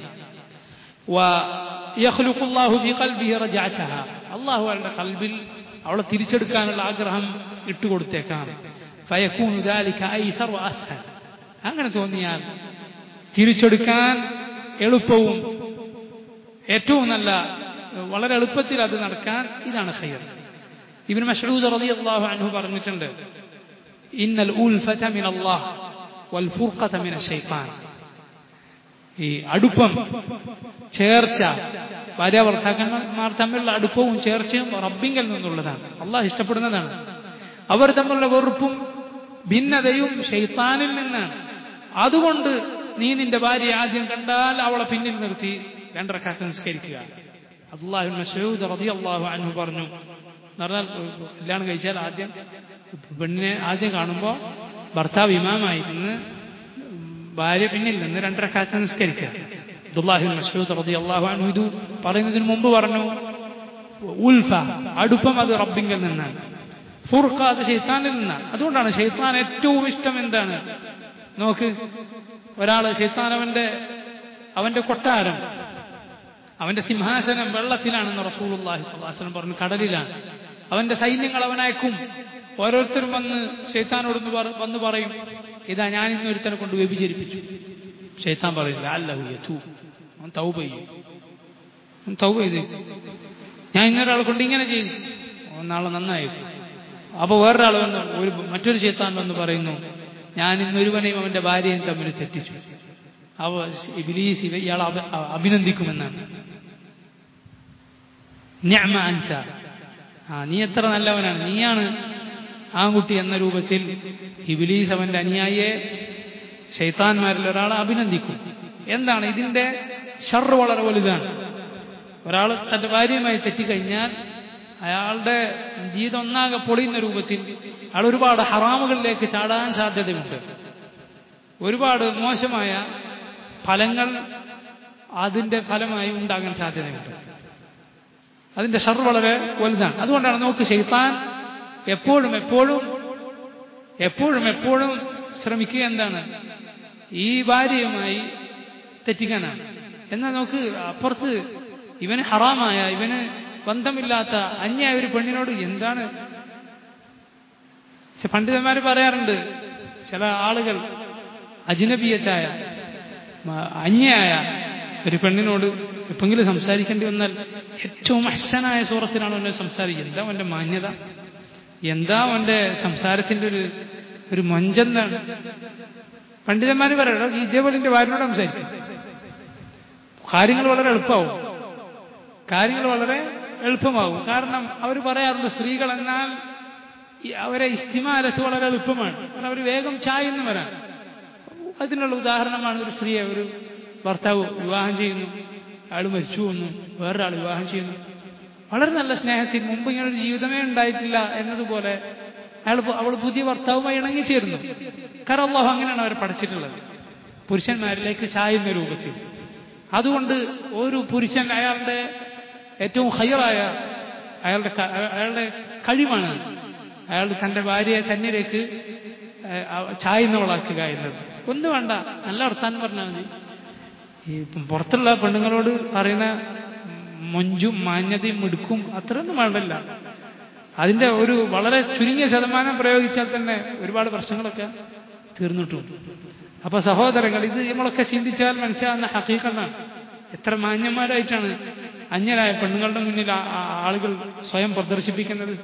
ويخلق الله في قلبه رجعتها അള്ളാഹു അവളുടെ കൽബിൽ അവളെ തിരിച്ചെടുക്കാനുള്ള ആഗ്രഹം ഇട്ടുകൊടുത്തേക്കാം ഫയക്കൂനു ذلك أيسر وأسهل അങ്ങനെ തോന്നിയാൽ തിരിച്ചെടുക്കാൻ എളുപ്പവും ഏറ്റവും നല്ല വളരെ എളുപ്പത്തിൽ അത് നടക്കാൻ ഇതാണ് ഖൈർ ഇബ്നു മസ്ഊദ് റളിയല്ലാഹു അൻഹു പറഞ്ഞിട്ടുണ്ട് ഇന്നൽ ഉൽഫത മിൻ അല്ലാഹ് വൽ ഫുർഖത മിൻ അശ്ശൈത്താൻ ഈ അടുപ്പം ചേർച്ച ഭാര്യ ഭർത്താക്കന്മാർ തമ്മിലുള്ള അടുപ്പവും ചേർച്ചയും റബ്ബിങ്കിൽ നിന്നുള്ളതാണ് അള്ളാഹ് ഇഷ്ടപ്പെടുന്നതാണ് അവർ തമ്മിലുള്ള വെറുപ്പും ഭിന്നതയും ഷെയ്ത്താനിൽ നിന്നാണ് അതുകൊണ്ട് നീ നിന്റെ ഭാര്യ ആദ്യം കണ്ടാൽ അവളെ പിന്നിൽ നിർത്തി രണ്ടരക്കാക്ക് നിസ്കരിക്കുക അള്ളാഹു മസൂദ് റതി അള്ളാഹു അൻഹു പറഞ്ഞു എന്ന് പറഞ്ഞാൽ കല്യാണം കഴിച്ചാൽ ആദ്യം പെണ്ണിനെ ആദ്യം കാണുമ്പോൾ ഭർത്താവ് ഇമാമായി നിന്ന് ഭാര്യ പിന്നിൽ നിന്ന് രണ്ടരക്കാക്ക് നിസ്കരിക്കുക അബ്ദുല്ലാഹി മസൂദ് റതി അള്ളാഹു അൻഹു ഇത് പറയുന്നതിന് മുമ്പ് പറഞ്ഞു ഉൽഫ അടുപ്പം അത് റബ്ബിങ്കിൽ നിന്നാണ് ഫുർഖ അത് ഷെയ്ത്താനിൽ നിന്നാണ് അതുകൊണ്ടാണ് ഷെയ്ത്താൻ ഏറ്റവും ഇഷ്ടം എന്താണ് നോക്ക് ഒരാള് ഷെയ്ത്താൻ അവന്റെ അവന്റെ കൊട്ടാരം അവന്റെ സിംഹാസനം വെള്ളത്തിലാണെന്ന് റസൂലുള്ളാഹി സ്വലാസ്ലം പറഞ്ഞു കടലിലാണ് അവന്റെ സൈന്യങ്ങൾ അവനയക്കും ഓരോരുത്തരും വന്ന് ഷെയ്ത്താനോട് വന്ന് പറയും ഇതാ ഞാൻ ഇന്ന് ഒരുത്തനെ കൊണ്ട് വ്യഭിചരിപ്പിച്ചു ഷെയ്ത്താൻ പറയില്ല അല്ല തൂ അവൻ തൗബ ചെയ്യും അവൻ തൗബ ചെയ്ത് ഞാൻ ഇന്നൊരാളെ കൊണ്ട് ഇങ്ങനെ ചെയ്തു അവൻ നാളെ നന്നായിരിക്കും അപ്പൊ വേറൊരാൾ വന്ന് ഒരു മറ്റൊരു ഷെയ്ത്താൻ വന്ന് പറയുന്നു ഞാൻ ഇന്നൊരുവനെയും അവന്റെ ഭാര്യയും തമ്മിൽ തെറ്റിച്ചു അവ ഇബിലീസ് ഇയാൾ അഭിനന്ദിക്കുമെന്നാണ് ഞമ അൻക ആ നീ എത്ര നല്ലവനാണ് നീയാണ് ആൺകുട്ടി എന്ന രൂപത്തിൽ ഇബിലീസ് അവന്റെ അനുയായിയെ ശൈത്താന്മാരിൽ ഒരാളെ അഭിനന്ദിക്കും എന്താണ് ഇതിന്റെ ഷർ വളരെ വലുതാണ് ഒരാൾ തന്റെ ഭാര്യയുമായി തെറ്റിക്കഴിഞ്ഞാൽ അയാളുടെ ജീവിതം ഒന്നാകെ പൊളിയുന്ന രൂപത്തിൽ അയാൾ ഒരുപാട് ഹറാമുകളിലേക്ക് ചാടാൻ സാധ്യതയുണ്ട് ഒരുപാട് മോശമായ ഫലങ്ങൾ അതിന്റെ ഫലമായി ഉണ്ടാകാൻ സാധ്യതയുണ്ട് അതിന്റെ ഷർ വളരെ വലുതാണ് അതുകൊണ്ടാണ് നമുക്ക് ഷെയ്ത്താൻ എപ്പോഴും എപ്പോഴും എപ്പോഴും എപ്പോഴും ശ്രമിക്കുക എന്താണ് ഈ ഭാര്യയുമായി തെറ്റിക്കാനാണ് എന്നാൽ നമുക്ക് അപ്പുറത്ത് ഇവന് ഹറാമായ ഇവന് ബന്ധമില്ലാത്ത അന്യായ ഒരു പെണ്ണിനോട് എന്താണ് പണ്ഡിതന്മാർ പറയാറുണ്ട് ചില ആളുകൾ അജിനബീയത്തായ അന്യായ ഒരു പെണ്ണിനോട് എപ്പെങ്കിലും സംസാരിക്കേണ്ടി വന്നാൽ ഏറ്റവും അഹ്സനായ സൂറത്തിലാണ് അവനെ സംസാരിക്കുന്നത് എന്താ അവന്റെ മാന്യത എന്താ അവന്റെ സംസാരത്തിന്റെ ഒരു ഒരു മൊഞ്ചെന്താണ് പണ്ഡിതന്മാർ പറയണം ഇതേപോലെ എന്റെ ഭാര്യനോട് സംസാരിക്കും കാര്യങ്ങൾ വളരെ എളുപ്പമാവും കാര്യങ്ങൾ വളരെ എളുപ്പമാകും കാരണം അവർ പറയാറുണ്ട് സ്ത്രീകൾ എന്നാൽ അവരെ ഇസ്തിമാലത്ത് വളരെ എളുപ്പമാണ് അവർ വേഗം ചായന്ന് വരാൻ അതിനുള്ള ഉദാഹരണമാണ് ഒരു സ്ത്രീയെ ഒരു ഭർത്താവ് വിവാഹം ചെയ്യുന്നു അയാൾ മരിച്ചു വന്നു വേറൊരാൾ വിവാഹം ചെയ്യുന്നു വളരെ നല്ല സ്നേഹത്തിൽ മുമ്പ് ഇങ്ങനെ ഒരു ജീവിതമേ ഉണ്ടായിട്ടില്ല എന്നതുപോലെ അയാൾ അവൾ പുതിയ ഭർത്താവുമായി ഇണങ്ങിച്ചേരുന്നു കാരണം അള്ളാഹു അങ്ങനെയാണ് അവരെ പഠിച്ചിട്ടുള്ളത് പുരുഷന്മാരിലേക്ക് ചായുന്ന രൂപത്തിൽ അതുകൊണ്ട് ഒരു പുരുഷൻ അയാളുടെ ഏറ്റവും ഹയറായ അയാളുടെ അയാളുടെ കഴിവാണ് അയാൾ തന്റെ ഭാര്യയെ തന്നിലേക്ക് ചായുന്നവളാക്കുക എന്നത് ഒന്നും വേണ്ട നല്ല വർത്താനം പറഞ്ഞാൽ മതി ഈ പുറത്തുള്ള പെണ്ണുങ്ങളോട് പറയുന്ന മൊഞ്ചും മാന്യതയും മിടുക്കും അത്രയൊന്നും വേണ്ടല്ല അതിന്റെ ഒരു വളരെ ചുരുങ്ങിയ ശതമാനം പ്രയോഗിച്ചാൽ തന്നെ ഒരുപാട് പ്രശ്നങ്ങളൊക്കെ തീർന്നിട്ടുണ്ട് അപ്പൊ സഹോദരങ്ങൾ ഇത് നമ്മളൊക്കെ ചിന്തിച്ചാൽ മനസ്സിലാകുന്ന ഹക്കീക്കണ്ണാണ് എത്ര മാന്യന്മാരായിട്ടാണ് അന്യരായ പെണ്ണുങ്ങളുടെ മുന്നിൽ ആളുകൾ സ്വയം പ്രദർശിപ്പിക്കുന്നത്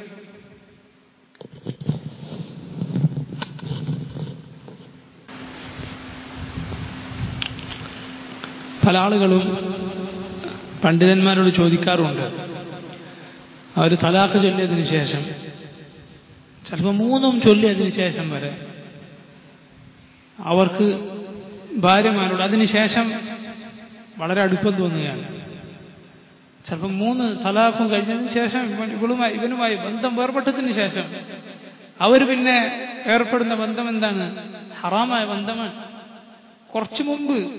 പല ആളുകളും പണ്ഡിതന്മാരോട് ചോദിക്കാറുണ്ട് അവർ തലാഖ് ചൊല്ലിയതിനു ശേഷം ചിലപ്പോൾ മൂന്നും ചൊല്ലിയതിനു ശേഷം വരെ അവർക്ക് ഭാര്യമാരോട് അതിനുശേഷം വളരെ അടുപ്പം തോന്നുകയാണ് ചിലപ്പോൾ മൂന്ന് തലാഖും കഴിഞ്ഞതിന് ശേഷം ഇവളുമായി ഇവനുമായി ബന്ധം വേർപെട്ടതിന് ശേഷം അവർ പിന്നെ ഏർപ്പെടുന്ന ബന്ധം എന്താണ് ഹറാമായ ബന്ധമാണ് കുറച്ചു മുമ്പ്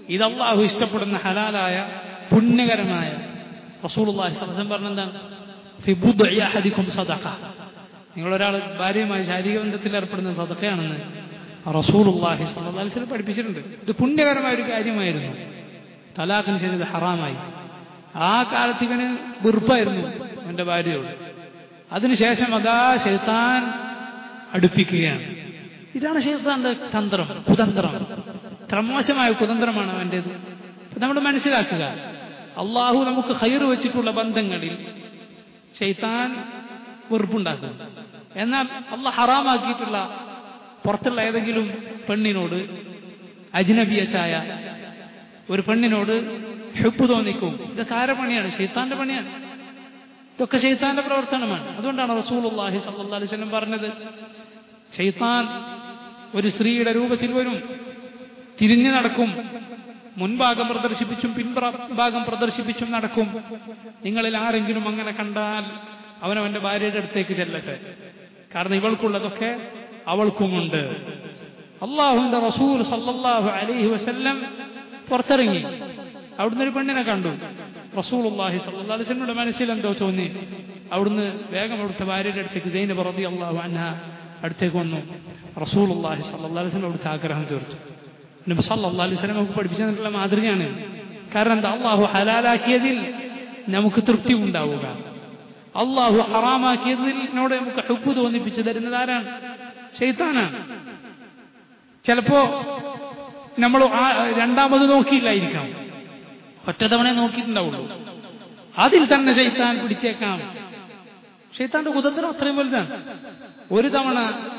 ഇത് അള്ളാഹു ഇഷ്ടപ്പെടുന്ന ഹലാലായ പുണ്യകരമായ റസൂലുള്ളാഹി സ്വലം പറഞ്ഞെന്താണ് ഫിബുദ്ഇ അഹദിക്കും സദഖ നിങ്ങളൊരാൾ ഭാര്യയുമായി ശാരീരിക ബന്ധത്തിൽ ഏർപ്പെടുന്ന സദഖയാണെന്ന് റസൂലുള്ളാഹി സ്വല്ലല്ലാഹി അലൈഹി വസല്ലം പഠിപ്പിച്ചിട്ടുണ്ട് ഇത് പുണ്യകരമായ ഒരു കാര്യമായിരുന്നു തലാഖിന് ചെയ്തത് ഹറാമായി ആ കാലത്ത് ഇവന് വെറുപ്പായിരുന്നു അവന്റെ ഭാര്യയോട് അതിനുശേഷം അതാ ശൈത്താൻ അടുപ്പിക്കുകയാണ് ഇതാണ് ശൈത്താന്റെ തന്ത്രം കുതന്ത്രം ഇത്ര മോശമായ കുതന്ത്രമാണ് അവൻ്റെത് നമ്മൾ മനസ്സിലാക്കുക അള്ളാഹു നമുക്ക് ഹൈർ വെച്ചിട്ടുള്ള ബന്ധങ്ങളിൽ ശൈത്താൻ വെറുപ്പുണ്ടാക്കും എന്നാൽ അള്ളാഹ് ഹറാമാക്കിയിട്ടുള്ള പുറത്തുള്ള ഏതെങ്കിലും പെണ്ണിനോട് അജ്നബിയച്ചായ ഒരു പെണ്ണിനോട് ഹെപ്പ് തോന്നിക്കും ഇതൊക്കെ ആരുടെ പണിയാണ് ഷെയ്ത്താന്റെ പണിയാണ് ഇതൊക്കെ ഷെയ്ത്താന്റെ പ്രവർത്തനമാണ് അതുകൊണ്ടാണ് റസൂലുള്ളാഹി സല്ലല്ലാഹു അലൈഹി വസല്ലം പറഞ്ഞത് ഷെയ്ത്താൻ ഒരു സ്ത്രീയുടെ രൂപത്തിൽ വരും തിരിഞ്ഞു നടക്കും മുൻഭാഗം പ്രദർശിപ്പിച്ചും പിൻഭാഗം പ്രദർശിപ്പിച്ചും നടക്കും നിങ്ങളിൽ ആരെങ്കിലും അങ്ങനെ കണ്ടാൽ അവനവന്റെ ഭാര്യയുടെ അടുത്തേക്ക് ചെല്ലട്ടെ കാരണം ഇവൾക്കുള്ളതൊക്കെ അവൾക്കുമുണ്ട് അള്ളാഹുന്റെ റസൂൽ സല്ലല്ലാഹു അലൈഹി വസല്ലം പുറത്തിറങ്ങി അവിടുന്ന് ഒരു പെണ്ണിനെ കണ്ടു റസൂൽ അള്ളാഹി സല്ലല്ലാഹു അലൈഹി വസല്ലമയുടെ മനസ്സിൽ എന്തോ തോന്നി അവിടുന്ന് വേഗം അവിടുത്തെ ഭാര്യയുടെ അടുത്തേക്ക് സൈനബ് റതി അള്ളാഹു അൻഹ അടുത്തേക്ക് വന്നു റസൂൽ അള്ളാഹി സല്ലല്ലാഹു അലൈഹി വസല്ലം അവിടുത്തെ ആഗ്രഹം തീർത്തു നബി സല്ലല്ലാഹു അലൈഹി വസല്ലം നമുക്ക് പഠിപ്പിച്ചു തന്നിട്ടുള്ള മാതൃകയാണ് കാരണം എന്താ അള്ളാഹു ഹലാലാക്കിയതിൽ നമുക്ക് തൃപ്തി ഉണ്ടാവുക അള്ളാഹു ഹറാമാക്കിയതിനോട് നമുക്ക് ഹുബ് തോന്നിപ്പിച്ചു തരുന്നത് ആരാണ് ഷെയ്ത്താനാണ് ചിലപ്പോ നമ്മൾ രണ്ടാമത് നോക്കിയില്ലായിരിക്കാം ഒറ്റ തവണ നോക്കിയിട്ടുണ്ടാവുള്ളൂ അതിൽ തന്നെ ഷെയ്ത്താൻ പിടിച്ചേക്കാം ഷെയ്ത്താന്റെ കുതന്ത്രം അത്രയും വലുതാണ് ഒരു തവണ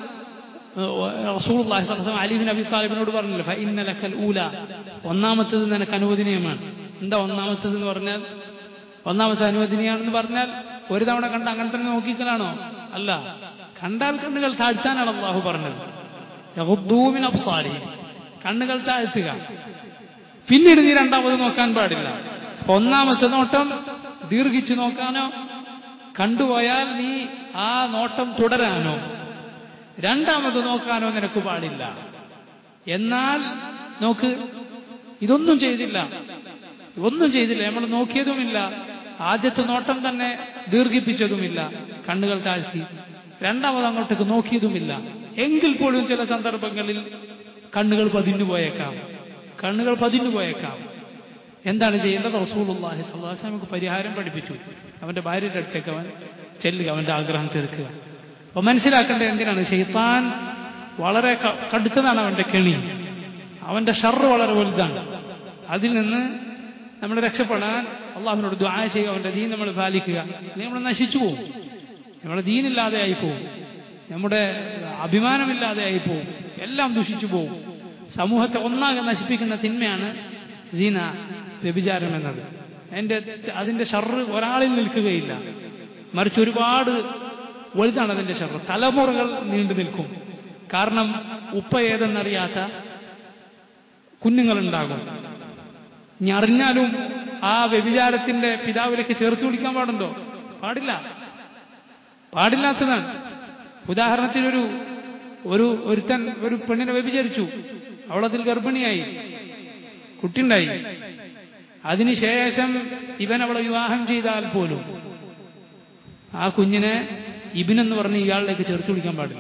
റസൂലുള്ളാഹി സ്വല്ലല്ലാഹു അലൈഹി നബി താലിബിനോട് പറഞ്ഞില്ല ഫഇന്നലക്കൽ ഊല ഒന്നാമത്തത് നിനക്ക് അനുവദനീയമാണ് എന്താ ഒന്നാമത്തത് എന്ന് പറഞ്ഞാൽ ഒന്നാമത്തെ അനുവദനീയാണെന്ന് പറഞ്ഞാൽ ഒരു തവണ കണ്ട് അങ്ങനെ തന്നെ നോക്കിക്കലാണോ അല്ല കണ്ടാൽ കണ്ണുകൾ താഴ്ത്താനാണ് അള്ളാഹു പറഞ്ഞത് യഹുദ്ദൂമിൻ അബ്സാരി കണ്ണുകൾ താഴ്ത്തുക പിന്നീട് നീ രണ്ടാമത് നോക്കാൻ പാടില്ല ഒന്നാമത്തെ നോട്ടം ദീർഘിച്ചു നോക്കാനോ കണ്ടുപോയാൽ നീ ആ നോട്ടം തുടരാനോ രണ്ടാമത് നോക്കാനോ നിനക്ക് പാടില്ല എന്നാൽ നോക്ക് ഇതൊന്നും ചെയ്തില്ല ഒന്നും ചെയ്തില്ല നമ്മൾ നോക്കിയതുമില്ല ആദ്യത്തെ നോട്ടം തന്നെ ദീർഘിപ്പിച്ചതുമില്ല കണ്ണുകൾ താഴ്ത്തി രണ്ടാമത് അങ്ങോട്ടേക്ക് നോക്കിയതുമില്ല എങ്കിൽ പോലും ചില സന്ദർഭങ്ങളിൽ കണ്ണുകൾ പതിഞ്ഞു പോയേക്കാം കണ്ണുകൾ പതിഞ്ഞു പോയേക്കാം എന്താണ് ചെയ്യേണ്ടത് റസൂലുള്ളാഹി സ്വല്ലല്ലാഹു അലൈഹി വസല്ലം പരിഹാരം പഠിപ്പിച്ചു അവന്റെ ഭാര്യയുടെ അടുത്തേക്ക് അവൻ ചെല്ലുക അവന്റെ ആഗ്രഹം തീർക്കുക അപ്പൊ മനസ്സിലാക്കേണ്ടത് എന്തിനാണ് ഷെയ്ത്താൻ വളരെ കടുത്തതാണ് അവന്റെ കെണി അവന്റെ ഷർറ് വളരെ വലുതാണ് അതിൽ നിന്ന് നമ്മൾ രക്ഷപ്പെടാൻ അള്ളാഹുവിനോട് ദ്വായ ചെയ്യുക അവന്റെ ദീൻ നമ്മൾ പാലിക്കുക നമ്മൾ നശിച്ചു പോകും നമ്മുടെ ദീനില്ലാതെ ആയി പോവും നമ്മുടെ അഭിമാനമില്ലാതെ ആയി പോവും എല്ലാം ദുഷിച്ചു പോവും സമൂഹത്തെ ഒന്നാകെ നശിപ്പിക്കുന്ന തിന്മയാണ് സീന വ്യഭിചാരം എന്നത് അതിന്റെ അതിന്റെ ഷർറ് ഒരാളിൽ നിൽക്കുകയില്ല മറിച്ച് ഒരുപാട് വലുതാണ് അതിന്റെ ഷർറ് തലമുറകൾ നീണ്ടു നിൽക്കും കാരണം ഉപ്പ ഏതെന്നറിയാത്ത കുഞ്ഞുങ്ങളുണ്ടാകും ഇനി അറിഞ്ഞാലും ആ വ്യഭിചാരത്തിന്റെ പിതാവിലേക്ക് ചേർത്ത് പിടിക്കാൻ പാടുണ്ടോ പാടില്ല പാടില്ലാത്തതാണ് ഉദാഹരണത്തിനൊരു ഒരു ഒരുത്തൻ ഒരു പെണ്ണിനെ വ്യഭിചരിച്ചു അവളതിൽ ഗർഭിണിയായി കുട്ടിയുണ്ടായി അതിനുശേഷം ഇവൻ അവളെ വിവാഹം ചെയ്താൽ പോലും ആ കുഞ്ഞിനെ ഇബിനെന്ന് പറഞ്ഞ് ഇയാളിലേക്ക് ചേർത്ത് വിളിക്കാൻ പാടില്ല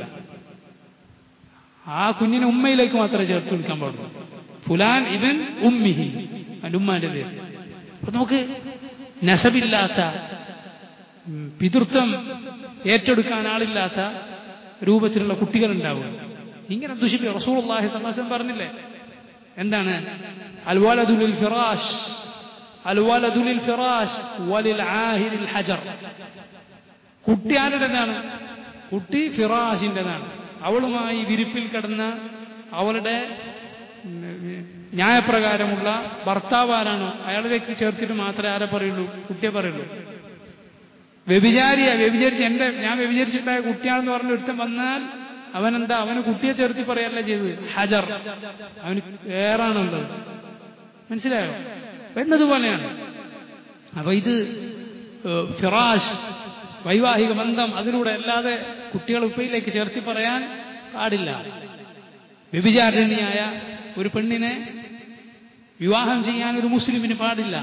ആ കുഞ്ഞിനെ ഉമ്മയിലേക്ക് മാത്രമേ ചേർത്ത് വിളിക്കാൻ പാടുള്ളൂ ഫുലാൻ ഇവൻ ഉമ്മിഹി അവൻ്റെ ഉമ്മാന്റെ പേര് അപ്പൊ നമുക്ക് നസബില്ലാത്ത പിതൃത്വം ഏറ്റെടുക്കാൻ ആളില്ലാത്ത രൂപത്തിലുള്ള കുട്ടികൾ ഉണ്ടാവുക ഇങ്ങനെ ദുഷിപ്പി റസൂൽഹി സമാസം പറഞ്ഞില്ലേ എന്താണ് അൽവാലദുലിൽ ഫിറാഷ് അൽവാലദുലിൽ ഫിറാഷ് വലിൽ ആഹിരിൽ ഹജർ കുട്ടി ആരുടേതാണ് കുട്ടി ഫിറാഷിൻ്റെതാണ് അവളുമായി വിരിപ്പിൽ കിടന്ന അവളുടെ ന്യായപ്രകാരമുള്ള ഭർത്താവ് ആരാണോ അയാളിലേക്ക് ചേർത്തിട്ട് മാത്രമേ ആരെ പറയുള്ളൂ കുട്ടിയെ പറയുള്ളൂ വ്യഭിചാരിയ വ്യഭിചരിച്ച് എന്റെ ഞാൻ വ്യഭിചരിച്ചിട്ടായ കുട്ടിയാണെന്ന് പറഞ്ഞ ഒരുത്തൻ വന്നാൽ അവനെന്താ അവന് കുട്ടിയെ ചേർത്തി പറയല്ല ചെയ്തത് ഹജർ അവന് ഏറാണുള്ളത് മനസ്സിലായോ എന്നതുപോലെയാണ് അപ്പൊ ഇത് ഫിറാഷ് വൈവാഹിക ബന്ധം അതിലൂടെ അല്ലാതെ കുട്ടികൾ ഉപ്പയിലേക്ക് ചേർത്തി പറയാൻ പാടില്ല വ്യഭിചാരിണിയായ ഒരു പെണ്ണിനെ വിവാഹം ചെയ്യാൻ ഒരു മുസ്ലിമിന് പാടില്ല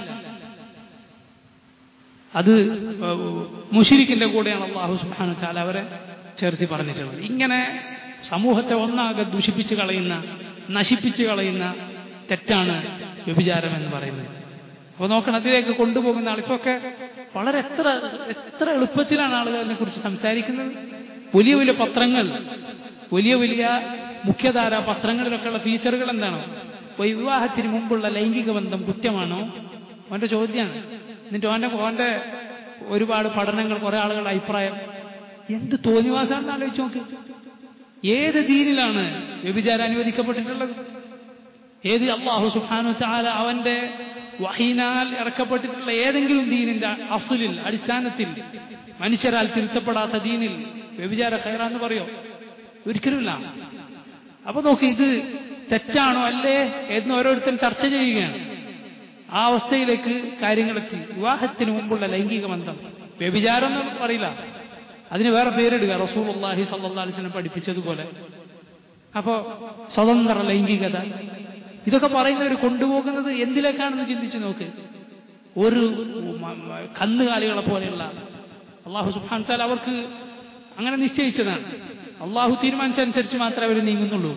അത് മുഷിരിക്കിന്റെ കൂടെയാണ് അള്ളാഹു സുബാനു ചാല അവരെ ചേർത്തി പറഞ്ഞിട്ടുള്ളത് ഇങ്ങനെ സമൂഹത്തെ ഒന്നാകെ ദൂഷിപ്പിച്ച് കളയുന്ന നശിപ്പിച്ച് കളയുന്ന തെറ്റാണ് വ്യഭിചാരം എന്ന് പറയുന്നത് അപ്പോൾ നോക്കണം അതിലേക്ക് കൊണ്ടുപോകുന്ന ആൾ ഇപ്പൊക്കെ വളരെ എത്ര എത്ര എളുപ്പത്തിലാണ് ആളുകൾ അതിനെക്കുറിച്ച് സംസാരിക്കുന്നത് വലിയ വലിയ പത്രങ്ങൾ വലിയ വലിയ മുഖ്യധാര പത്രങ്ങളിലൊക്കെയുള്ള ഫീച്ചറുകൾ എന്താണ് വിവാഹത്തിന് മുമ്പുള്ള ലൈംഗിക ബന്ധം കുറ്റമാണോ അവന്റെ ചോദ്യമാണ് എന്നിട്ട് അവന്റെ അവന്റെ ഒരുപാട് പഠനങ്ങൾ കുറെ ആളുകളുടെ അഭിപ്രായം എന്ത് തോന്നിവാസാണെന്ന് ആലോചിച്ച് നോക്ക് ഏത് ദീനിലാണ് വ്യഭിചാരം അനുവദിക്കപ്പെട്ടിട്ടുള്ളത് ഏത് അള്ളാഹു സുഹാനു ചാല അവന്റെ വഹീനാൽ ഇറക്കപ്പെട്ടിട്ടുള്ള ഏതെങ്കിലും ദീനിന്റെ അസുലിൽ അടിസ്ഥാനത്തിൽ മനുഷ്യരാൽ തിരുത്തപ്പെടാത്ത ദീനിൽ വ്യഭിചാര ഖൈറാന്ന് പറയോ ഒരിക്കലുമില്ല അപ്പൊ നോക്കി ഇത് തെറ്റാണോ അല്ലേ എന്ന് ഓരോരുത്തരും ചർച്ച ചെയ്യുകയാണ് ആ അവസ്ഥയിലേക്ക് കാര്യങ്ങളെത്തി വിവാഹത്തിന് മുമ്പുള്ള ലൈംഗിക ബന്ധം വ്യഭിചാരം എന്ന് പറയില്ല അതിന് വേറെ പേരിടുക റസൂൽ അള്ളാഹി സല്ലാ അലിസ്ലം പഠിപ്പിച്ചതുപോലെ അപ്പോ സ്വതന്ത്ര ലൈംഗികത ഇതൊക്കെ പറയുന്നവർ കൊണ്ടുപോകുന്നത് എന്തിലേക്കാണെന്ന് ചിന്തിച്ചു നോക്ക് ഒരു കന്നുകാലികളെ പോലെയുള്ള അള്ളാഹു സുബാൻ താൽ അവർക്ക് അങ്ങനെ നിശ്ചയിച്ചതാണ് അള്ളാഹു തീരുമാനിച്ചനുസരിച്ച് മാത്രമേ അവർ നീങ്ങുന്നുള്ളൂ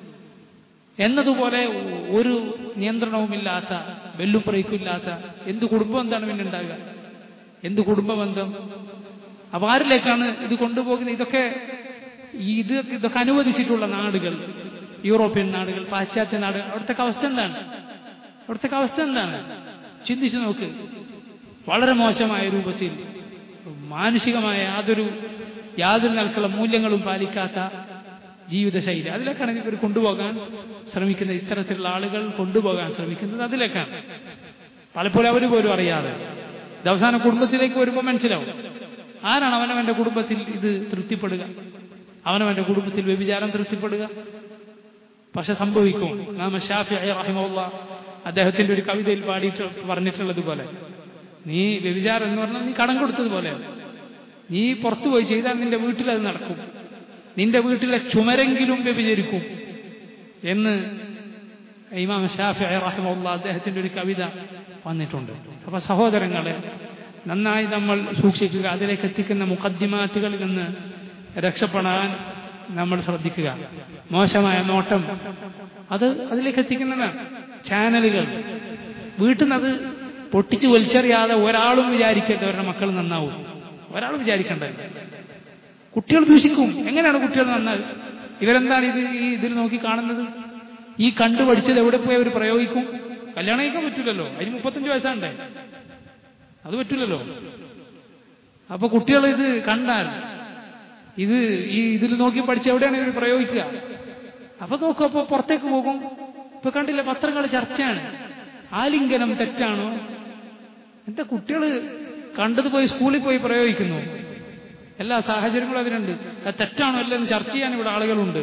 എന്നതുപോലെ ഒരു നിയന്ത്രണവുമില്ലാത്ത വെല്ലുപ്രയിക്കില്ലാത്ത എന്ത് കുടുംബം എന്താണ് പിന്നെ ഉണ്ടാകുക എന്ത് കുടുംബ ബന്ധം അപ്പൊ ആരിലേക്കാണ് ഇത് കൊണ്ടുപോകുന്നത് ഇതൊക്കെ ഇത് ഇതൊക്കെ അനുവദിച്ചിട്ടുള്ള നാടുകൾ യൂറോപ്യൻ നാടുകൾ പാശ്ചാത്യ നാടുകൾ അവിടുത്തെ അവസ്ഥ എന്താണ് അവിടുത്തെ അവസ്ഥ എന്താണ് ചിന്തിച്ചു നോക്ക് വളരെ മോശമായ രൂപത്തിൽ മാനുഷികമായ യാതൊരു യാതൊരു നിലക്കുള്ള മൂല്യങ്ങളും പാലിക്കാത്ത ജീവിതശൈലി അതിലേക്കാണ് ഇവർ കൊണ്ടുപോകാൻ ശ്രമിക്കുന്നത് ഇത്തരത്തിലുള്ള ആളുകൾ കൊണ്ടുപോകാൻ ശ്രമിക്കുന്നത് അതിലേക്കാണ് പലപ്പോഴും അവർ പോലും അറിയാതെ ഇത് അവസാന കുടുംബത്തിലേക്ക് വരുമ്പോൾ മനസ്സിലാവും ആരാണ് അവനവന്റെ കുടുംബത്തിൽ ഇത് തൃപ്തിപ്പെടുക അവനവന്റെ കുടുംബത്തിൽ വ്യഭിചാരം തൃപ്തിപ്പെടുക പക്ഷെ സംഭവിക്കും നാം ഷാഫി റഹിമുള്ള അദ്ദേഹത്തിന്റെ ഒരു കവിതയിൽ പാടിയിട്ട് പറഞ്ഞിട്ടുള്ളത് പോലെ നീ വ്യഭിചാരം എന്ന് പറഞ്ഞാൽ നീ കടം കൊടുത്തതുപോലെ നീ പുറത്തു പോയി ചെയ്താൽ നിന്റെ വീട്ടിൽ അത് നടക്കും നിന്റെ വീട്ടിലെ ചുമരെങ്കിലും വ്യഭിചരിക്കും എന്ന് ഇമാം ഷാഫി റഹിമുള്ള അദ്ദേഹത്തിന്റെ ഒരു കവിത വന്നിട്ടുണ്ട് അപ്പൊ സഹോദരങ്ങളെ നന്നായി നമ്മൾ സൂക്ഷിക്കുക അതിലേക്ക് എത്തിക്കുന്ന മുഖദ്ദിമാറ്റുകളിൽ നിന്ന് രക്ഷപ്പെടാൻ നമ്മൾ ശ്രദ്ധിക്കുക മോശമായ നോട്ടം അത് അതിലേക്ക് എത്തിക്കുന്നതാണ് ചാനലുകൾ വീട്ടിൽ നിന്ന് അത് പൊട്ടിച്ച് വലിച്ചെറിയാതെ ഒരാളും വിചാരിക്കരുത് അവരുടെ മക്കൾ നന്നാവും ഒരാൾ വിചാരിക്കണ്ടേ കുട്ടികൾ ദൂഷിക്കും എങ്ങനെയാണ് കുട്ടികൾ നന്നാവുക ഇവരെന്താണ് ഇത് ഈ ഇതിൽ നോക്കി കാണുന്നത് ഈ കണ്ടു പഠിച്ചത് എവിടെ പോയി അവർ പ്രയോഗിക്കും കല്യാണം കഴിക്കാൻ പറ്റില്ലല്ലോ അതിന് മുപ്പത്തഞ്ച് വയസ്സാണ്ടേ അത് പറ്റില്ലല്ലോ അപ്പൊ കുട്ടികൾ ഇത് കണ്ടാൽ ഇത് ഈ ഇതിൽ നോക്കി പഠിച്ച് എവിടെയാണ് ഇവർ പ്രയോഗിക്കുക അപ്പൊ നോക്കും അപ്പൊ പുറത്തേക്ക് പോകും ഇപ്പൊ കണ്ടില്ല പത്രങ്ങൾ ചർച്ചയാണ് ആലിംഗനം തെറ്റാണോ എന്താ കുട്ടികൾ കണ്ടത് പോയി സ്കൂളിൽ പോയി പ്രയോഗിക്കുന്നു എല്ലാ സാഹചര്യങ്ങളും അതിനുണ്ട് അത് തെറ്റാണോ അല്ലെന്ന് ചർച്ച ചെയ്യാൻ ഇവിടെ ആളുകളുണ്ട്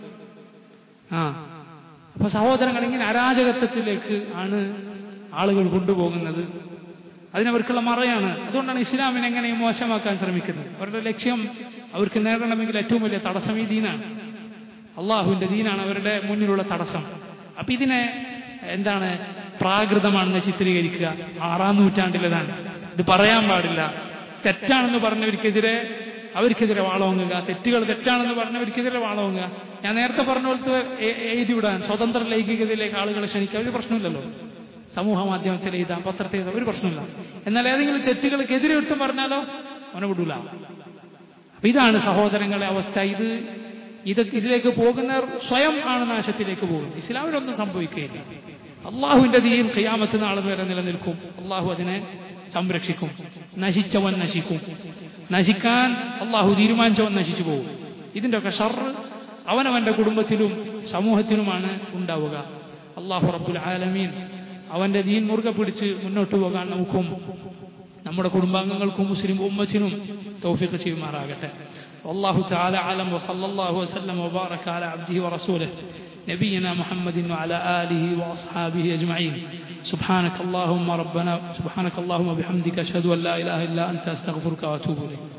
ആ അപ്പൊ സഹോദരങ്ങൾ ഇങ്ങനെ അരാജകത്വത്തിലേക്ക് ആണ് ആളുകൾ കൊണ്ടുപോകുന്നത് അതിനവർക്കുള്ള മറയാണ് അതുകൊണ്ടാണ് ഇസ്ലാമിനെ എങ്ങനെ മോശമാക്കാൻ ശ്രമിക്കുന്നത് അവരുടെ ലക്ഷ്യം അവർക്ക് നേടണമെങ്കിൽ ഏറ്റവും വലിയ തടസ്സം ഈ ദീനാണ് അള്ളാഹുവിന്റെ ദീനാണ് അവരുടെ മുന്നിലുള്ള തടസ്സം അപ്പൊ ഇതിനെ എന്താണ് പ്രാകൃതമാണെന്ന് ചിത്രീകരിക്കുക ആറാം നൂറ്റാണ്ടിലേതാണ് ഇത് പറയാൻ പാടില്ല തെറ്റാണെന്ന് പറഞ്ഞവർക്കെതിരെ അവർക്കെതിരെ വാളോങ്ങുക തെറ്റുകൾ തെറ്റാണെന്ന് പറഞ്ഞവർക്കെതിരെ വാളോങ്ങുക ഞാൻ നേരത്തെ പറഞ്ഞ പോലത്തെ എഴുതി വിടാൻ സ്വതന്ത്ര ലൈംഗികതയിലേക്ക് ആളുകളെ ക്ഷണിക്കുക ഒരു പ്രശ്നമില്ലല്ലോ സമൂഹ മാധ്യമത്തിൽ എഴുതാം പത്രത്തിൽ എഴുതാം ഒരു പ്രശ്നമില്ല എന്നാൽ ഏതെങ്കിലും തെറ്റുകൾക്കെതിരെ എടുത്തും പറഞ്ഞാലോ അവനെ വിടൂല അപ്പൊ ഇതാണ് സഹോദരങ്ങളെ അവസ്ഥ ഇത് ഇത് ഇതിലേക്ക് പോകുന്നവർ സ്വയം ആണ് നാശത്തിലേക്ക് പോകുന്നത് ഇസ്ലാമിലൊന്നും സംഭവിക്കുകയില്ല അള്ളാഹുവിന്റെ ദീൻ ഖിയാമത്ത് നാൾ വരെ നിലനിൽക്കും അള്ളാഹു അതിനെ സംരക്ഷിക്കും നശിച്ചവൻ നശിക്കും നശിക്കാൻ അള്ളാഹു തീരുമാനിച്ചവൻ നശിച്ചു പോകും ഇതിന്റെ ഒക്കെ ഷർറ് അവനവന്റെ കുടുംബത്തിലും സമൂഹത്തിലുമാണ് ഉണ്ടാവുക അള്ളാഹു റബ്ബുൽ ആലമീൻ അവന്റെ ദീൻ മുറുകെ പിടിച്ച് മുന്നോട്ട് പോകാൻ നമുക്കും നമ്മുടെ കുടുംബാംഗങ്ങൾക്കും മുസ്ലിം ഉമ്മത്തിനും തൗഫീഖ് ചെയ്യുമാറാകട്ടെ والله تعالى أعلم وصلى الله وسلم وبارك على عبده ورسوله نبينا محمد وعلى آله وأصحابه أجمعين سبحانك اللهم ربنا سبحانك اللهم وبحمدك أشهد أن لا إله إلا أنت أستغفرك وأتوب إليك